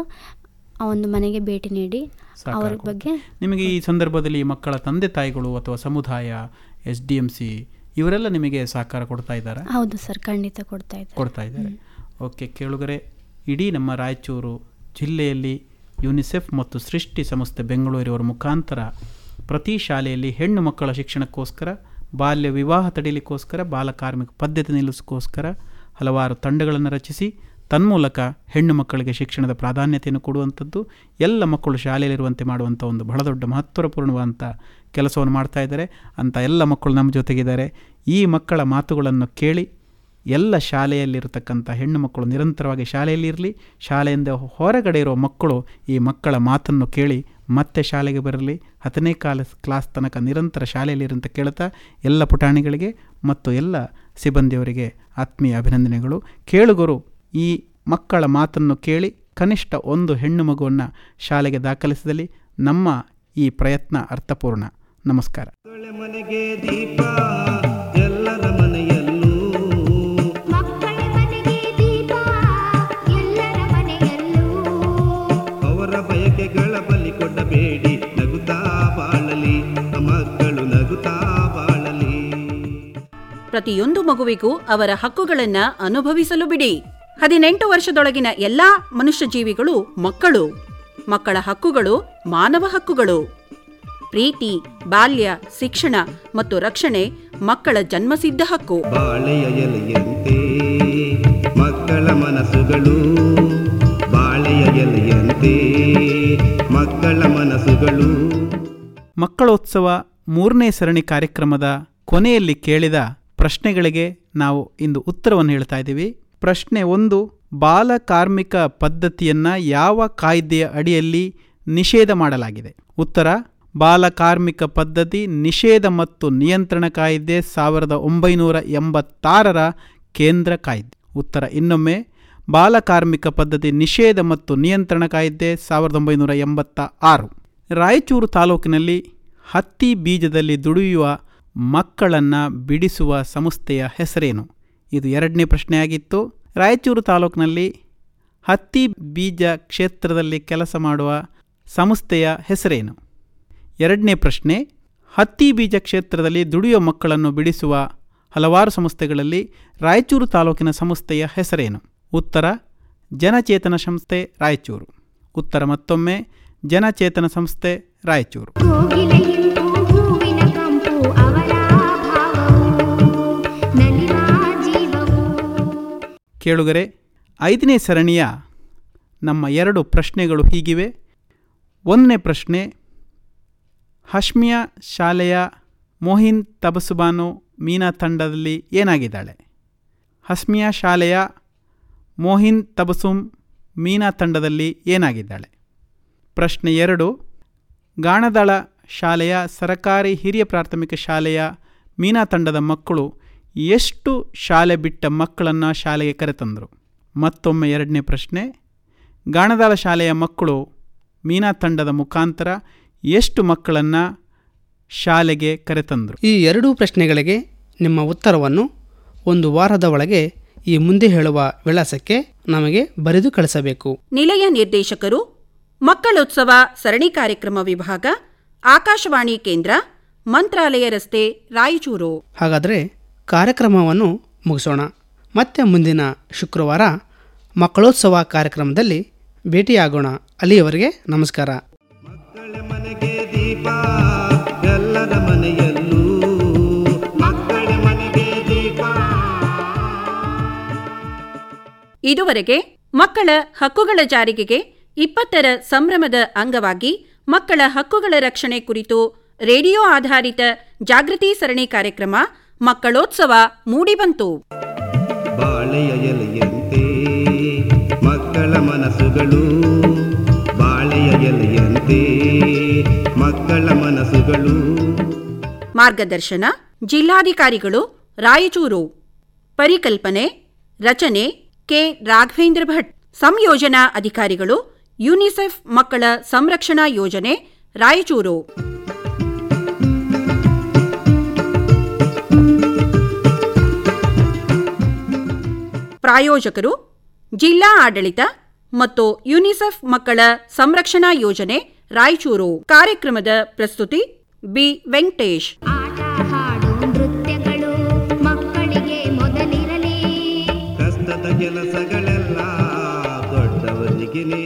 S9: ಆ ಒಂದು ಮನೆಗೆ ಭೇಟಿ ನೀಡಿ
S3: ಸಹಕಾರ
S9: ಅವ್ರ
S3: ಕೊಡ್ತಾರೆ.
S9: ಬಗ್ಗೆ
S3: ನಿಮಗೆ ಈ ಸಂದರ್ಭದಲ್ಲಿ ಈ ಮಕ್ಕಳ ತಂದೆ ತಾಯಿಗಳು ಅಥವಾ ಸಮುದಾಯ ಎಸ್ ಡಿ ಎಂ ಸಿ ಇವರೆಲ್ಲ ನಿಮಗೆ ಸಹಕಾರ ಕೊಡ್ತಾ ಇದ್ದಾರಾ
S9: ಹೌದು ಸರ್ ಖಂಡಿತ ಕೊಡ್ತಾ ಇದ್ದಾರೆ
S3: ಕೊಡ್ತಾ ಇದ್ದಾರೆ ಓಕೆ ಕೇಳುಗರೆ ಇಡೀ ನಮ್ಮ ರಾಯಚೂರು ಜಿಲ್ಲೆಯಲ್ಲಿ ಯುನಿಸೆಫ್ ಮತ್ತು ಸೃಷ್ಟಿ ಸಂಸ್ಥೆ ಬೆಂಗಳೂರಿವರ ಮುಖಾಂತರ ಪ್ರತಿ ಶಾಲೆಯಲ್ಲಿ ಹೆಣ್ಣು ಮಕ್ಕಳ ಶಿಕ್ಷಣಕ್ಕೋಸ್ಕರ ಬಾಲ್ಯ ವಿವಾಹ ತಡೆಯಲಿಕ್ಕೋಸ್ಕರ ಬಾಲಕಾರ್ಮಿಕ ಪದ್ಧತಿ ನಿಲ್ಲಿಸೋಕ್ಕೋಸ್ಕರ ಹಲವಾರು ತಂಡಗಳನ್ನು ರಚಿಸಿ ತನ್ಮೂಲಕ ಹೆಣ್ಣು ಮಕ್ಕಳಿಗೆ ಶಿಕ್ಷಣದ ಪ್ರಾಧಾನ್ಯತೆಯನ್ನು ಕೊಡುವಂಥದ್ದು ಎಲ್ಲ ಮಕ್ಕಳು ಶಾಲೆಯಲ್ಲಿರುವಂತೆ ಮಾಡುವಂಥ ಒಂದು ಬಹಳ ದೊಡ್ಡ ಮಹತ್ವಪೂರ್ಣವಾದಂಥ ಕೆಲಸವನ್ನು ಮಾಡ್ತಾ ಇದ್ದಾರೆ ಅಂಥ ಎಲ್ಲ ಮಕ್ಕಳು ನಮ್ಮ ಜೊತೆಗಿದ್ದಾರೆ ಈ ಮಕ್ಕಳ ಮಾತುಗಳನ್ನು ಕೇಳಿ ಎಲ್ಲ ಶಾಲೆಯಲ್ಲಿರತಕ್ಕಂಥ ಹೆಣ್ಣು ಮಕ್ಕಳು ನಿರಂತರವಾಗಿ ಶಾಲೆಯಲ್ಲಿರಲಿ ಶಾಲೆಯಿಂದ ಹೊರಗಡೆ ಇರೋ ಮಕ್ಕಳು ಈ ಮಕ್ಕಳ ಮಾತನ್ನು ಕೇಳಿ ಮತ್ತೆ ಶಾಲೆಗೆ ಬರಲಿ ಹತ್ತನೇ ಕಾಲ ಕ್ಲಾಸ್ ತನಕ ನಿರಂತರ ಶಾಲೆಯಲ್ಲಿರಂತ ಕೇಳ್ತಾ ಎಲ್ಲ ಪುಟಾಣಿಗಳಿಗೆ ಮತ್ತು ಎಲ್ಲ ಸಿಬ್ಬಂದಿಯವರಿಗೆ ಆತ್ಮೀಯ ಅಭಿನಂದನೆಗಳು ಕೇಳುಗರು ಈ ಮಕ್ಕಳ ಮಾತನ್ನು ಕೇಳಿ ಕನಿಷ್ಠ ಒಂದು ಹೆಣ್ಣು ಮಗುವನ್ನು ಶಾಲೆಗೆ ದಾಖಲಿಸಿದಲ್ಲಿ ನಮ್ಮ ಈ ಪ್ರಯತ್ನ ಅರ್ಥಪೂರ್ಣ ನಮಸ್ಕಾರ
S2: ಮಕ್ಕಳ ಮನೆಗೆ ದೀಪ ಎಲ್ಲರ ಮನೆಯಲ್ಲೂ
S4: ಮಕ್ಕಳ ಮನೆಗೆ ದೀಪ ಎಲ್ಲರ ಮನೆಯಲ್ಲೂ
S2: ಅವರ ಬಯಕೆಗಳ ಬಲಿ ಕೊಡಬೇಡಿ ನಗುತ್ತಾ ಬಾಳಲಿ ಮಕ್ಕಳು ನಗುತ್ತಾ ಬಾಳಲಿ
S1: ಪ್ರತಿಯೊಂದು ಮಗುವಿಗೂ ಅವರ ಹಕ್ಕುಗಳನ್ನ ಅನುಭವಿಸಲು ಬಿಡಿ ಹದಿನೆಂಟು ವರ್ಷದೊಳಗಿನ ಎಲ್ಲಾ ಮನುಷ್ಯ ಜೀವಿಗಳು ಮಕ್ಕಳು ಮಕ್ಕಳ ಹಕ್ಕುಗಳು ಮಾನವ ಹಕ್ಕುಗಳು ಪ್ರೀತಿ ಬಾಲ್ಯ ಶಿಕ್ಷಣ ಮತ್ತು ರಕ್ಷಣೆ ಮಕ್ಕಳ ಜನ್ಮಸಿದ್ಧ ಹಕ್ಕು
S2: ಬಾಳೆಯ ಎಲೆಯಂತೆ ಮಕ್ಕಳ ಮನಸ್ಸುಗಳು ಬಾಳೆಯ ಎಲೆಯಂತೆ ಮಕ್ಕಳ ಮನಸ್ಸುಗಳು
S3: ಮಕ್ಕಳೋತ್ಸವ ಮೂರನೇ ಸರಣಿ ಕಾರ್ಯಕ್ರಮದ ಕೊನೆಯಲ್ಲಿ ಕೇಳಿದ ಪ್ರಶ್ನೆಗಳಿಗೆ ನಾವು ಇಂದು ಉತ್ತರವನ್ನು ಹೇಳ್ತಾ ಇದ್ದೀವಿ ಪ್ರಶ್ನೆ ಒಂದು ಬಾಲ ಕಾರ್ಮಿಕ ಪದ್ಧತಿಯನ್ನು ಯಾವ ಕಾಯ್ದೆಯ ಅಡಿಯಲ್ಲಿ ನಿಷೇಧ ಮಾಡಲಾಗಿದೆ ಉತ್ತರ ಬಾಲ ಕಾರ್ಮಿಕ ಪದ್ಧತಿ ನಿಷೇಧ ಮತ್ತು ನಿಯಂತ್ರಣ ಕಾಯ್ದೆ ಸಾವಿರದ ಒಂಬೈನೂರ ಎಂಬತ್ತಾರರ ಕೇಂದ್ರ ಕಾಯ್ದೆ ಉತ್ತರ ಇನ್ನೊಮ್ಮೆ ಬಾಲ ಕಾರ್ಮಿಕ ಪದ್ಧತಿ ನಿಷೇಧ ಮತ್ತು ನಿಯಂತ್ರಣ ಕಾಯ್ದೆ ಸಾವಿರದ ಒಂಬೈನೂರ ಎಂಬತ್ತ ಆರು ರಾಯಚೂರು ತಾಲೂಕಿನಲ್ಲಿ ಹತ್ತಿ ಬೀಜದಲ್ಲಿ ದುಡಿಯುವ ಮಕ್ಕಳನ್ನು ಬಿಡಿಸುವ ಸಂಸ್ಥೆಯ ಹೆಸರೇನು ಇದು ಎರಡನೇ ಪ್ರಶ್ನೆಯಾಗಿತ್ತು ರಾಯಚೂರು ತಾಲೂಕಿನಲ್ಲಿ ಹತ್ತಿ ಬೀಜ ಕ್ಷೇತ್ರದಲ್ಲಿ ಕೆಲಸ ಮಾಡುವ ಸಂಸ್ಥೆಯ ಹೆಸರೇನು ಎರಡನೇ ಪ್ರಶ್ನೆ ಹತ್ತಿ ಬೀಜ ಕ್ಷೇತ್ರದಲ್ಲಿ ದುಡಿಯುವ ಮಕ್ಕಳನ್ನು ಬಿಡಿಸುವ ಹಲವಾರು ಸಂಸ್ಥೆಗಳಲ್ಲಿ ರಾಯಚೂರು ತಾಲೂಕಿನ ಸಂಸ್ಥೆಯ ಹೆಸರೇನು ಉತ್ತರ ಜನಚೇತನ ಸಂಸ್ಥೆ ರಾಯಚೂರು ಉತ್ತರ ಮತ್ತೊಮ್ಮೆ ಜನಚೇತನ ಸಂಸ್ಥೆ ರಾಯಚೂರು
S4: ಕೋಗಿಲೆಯಿಂದು ಹೂವಿನ ಕಂಪು ಅವರ ಭಾವವು ನಲಿವ ಜೀವವು
S3: ಕೇಳುಗರೆ ಐದನೇ ಸರಣಿಯ ನಮ್ಮ ಎರಡು ಪ್ರಶ್ನೆಗಳು ಹೀಗಿವೆ ಒಂದನೇ ಪ್ರಶ್ನೆ ಹಶ್ಮಿಯಾ ಶಾಲೆಯ ಮೋಹಿನ್ ತಬಸುಬಾನು ಮೀನಾ ತಂಡದಲ್ಲಿ ಏನಾಗಿದ್ದಾಳೆ ಹಸ್ಮಿಯಾ ಶಾಲೆಯ ಮೋಹಿನ್ ತಬಸುಮ್ ಮೀನಾ ತಂಡದಲ್ಲಿ ಏನಾಗಿದ್ದಾಳೆ ಪ್ರಶ್ನೆ ಎರಡು ಗಾಣದಾಳ ಶಾಲೆಯ ಸರಕಾರಿ ಹಿರಿಯ ಪ್ರಾಥಮಿಕ ಶಾಲೆಯ ಮೀನಾ ತಂಡದ ಮಕ್ಕಳು ಎಷ್ಟು ಶಾಲೆ ಬಿಟ್ಟ ಮಕ್ಕಳನ್ನು ಶಾಲೆಗೆ ಕರೆತಂದರು ಮತ್ತೊಮ್ಮೆ ಎರಡನೇ ಪ್ರಶ್ನೆ ಗಾಣದಾಳ ಶಾಲೆಯ ಮಕ್ಕಳು ಮೀನಾ ತಂಡದ ಮುಖಾಂತರ ಎಷ್ಟು ಮಕ್ಕಳನ್ನು ಶಾಲೆಗೆ ಕರೆತಂದರು
S10: ಈ ಎರಡೂ ಪ್ರಶ್ನೆಗಳಿಗೆ ನಿಮ್ಮ ಉತ್ತರವನ್ನು ಒಂದು ವಾರದ ಒಳಗೆ ಈ ಮುಂದೆ ಹೇಳುವ ವಿಳಾಸಕ್ಕೆ ನಮಗೆ ಬರೆದು ಕಳಿಸಬೇಕು
S1: ನಿಲಯ ನಿರ್ದೇಶಕರು ಮಕ್ಕಳೋತ್ಸವ ಸರಣಿ ಕಾರ್ಯಕ್ರಮ ವಿಭಾಗ ಆಕಾಶವಾಣಿ ಕೇಂದ್ರ ಮಂತ್ರಾಲಯ ರಸ್ತೆ ರಾಯಚೂರು
S10: ಹಾಗಾದರೆ ಕಾರ್ಯಕ್ರಮವನ್ನು ಮುಗಿಸೋಣ ಮತ್ತೆ ಮುಂದಿನ ಶುಕ್ರವಾರ ಮಕ್ಕಳೋತ್ಸವ ಕಾರ್ಯಕ್ರಮದಲ್ಲಿ ಭೇಟಿಯಾಗೋಣ ಅಲ್ಲಿಯವರೆಗೆ ನಮಸ್ಕಾರ
S2: ಮಕ್ಕಳ ಮನೆಗೆ ದೀಪ ಎಲ್ಲರ
S1: ಇದುವರೆಗೆ ಮಕ್ಕಳ ಹಕ್ಕುಗಳ ಜಾರಿಗೆಗೆ ಇಪ್ಪತ್ತರ ಸಂಭ್ರಮದ ಅಂಗವಾಗಿ ಮಕ್ಕಳ ಹಕ್ಕುಗಳ ರಕ್ಷಣೆ ಕುರಿತು ರೇಡಿಯೋ ಆಧಾರಿತ ಜಾಗೃತಿ ಸರಣಿ ಕಾರ್ಯಕ್ರಮ ಮಕ್ಕಳೋತ್ಸವ ಮೂಡಿಬಂತು
S2: ಬಾಳೆಯ ಎಲೆಯಂತೆ ಮಕ್ಕಳ ಮನಸ್ಸುಗಳು ಬಾಳೆಯ ಎಲೆಯಂತೆ ಮಕ್ಕಳ ಮನಸ್ಸುಗಳು
S1: ಮಾರ್ಗದರ್ಶನ ಜಿಲ್ಲಾಧಿಕಾರಿಗಳು ರಾಯಚೂರು ಪರಿಕಲ್ಪನೆ ರಚನೆ ಕೆ ರಾಘವೇಂದ್ರ ಭಟ್ ಸಂಯೋಜನಾ ಅಧಿಕಾರಿಗಳು ಯುನಿಸೆಫ್ ಮಕ್ಕಳ ಸಂರಕ್ಷಣಾ ಯೋಜನೆ ರಾಯಚೂರು ಪ್ರಾಯೋಜಕರು ಜಿಲ್ಲಾ ಆಡಳಿತ ಮತ್ತು ಯುನಿಸೆಫ್ ಮಕ್ಕಳ ಸಂರಕ್ಷಣಾ ಯೋಜನೆ ರಾಯಚೂರು ಕಾರ್ಯಕ್ರಮದ ಪ್ರಸ್ತುತಿ ಬಿ ವೆಂಕಟೇಶ್
S4: ಆಟ ಹಾಡು ನೃತ್ಯಗಳು ಮಕ್ಕಳಿಗೆ ಮೊದಲಿರಲಿ
S2: ಕಷ್ಟದ ಕೆಲಸಗಳೆಲ್ಲ ದೊಡ್ಡವರಿಗೆನೇ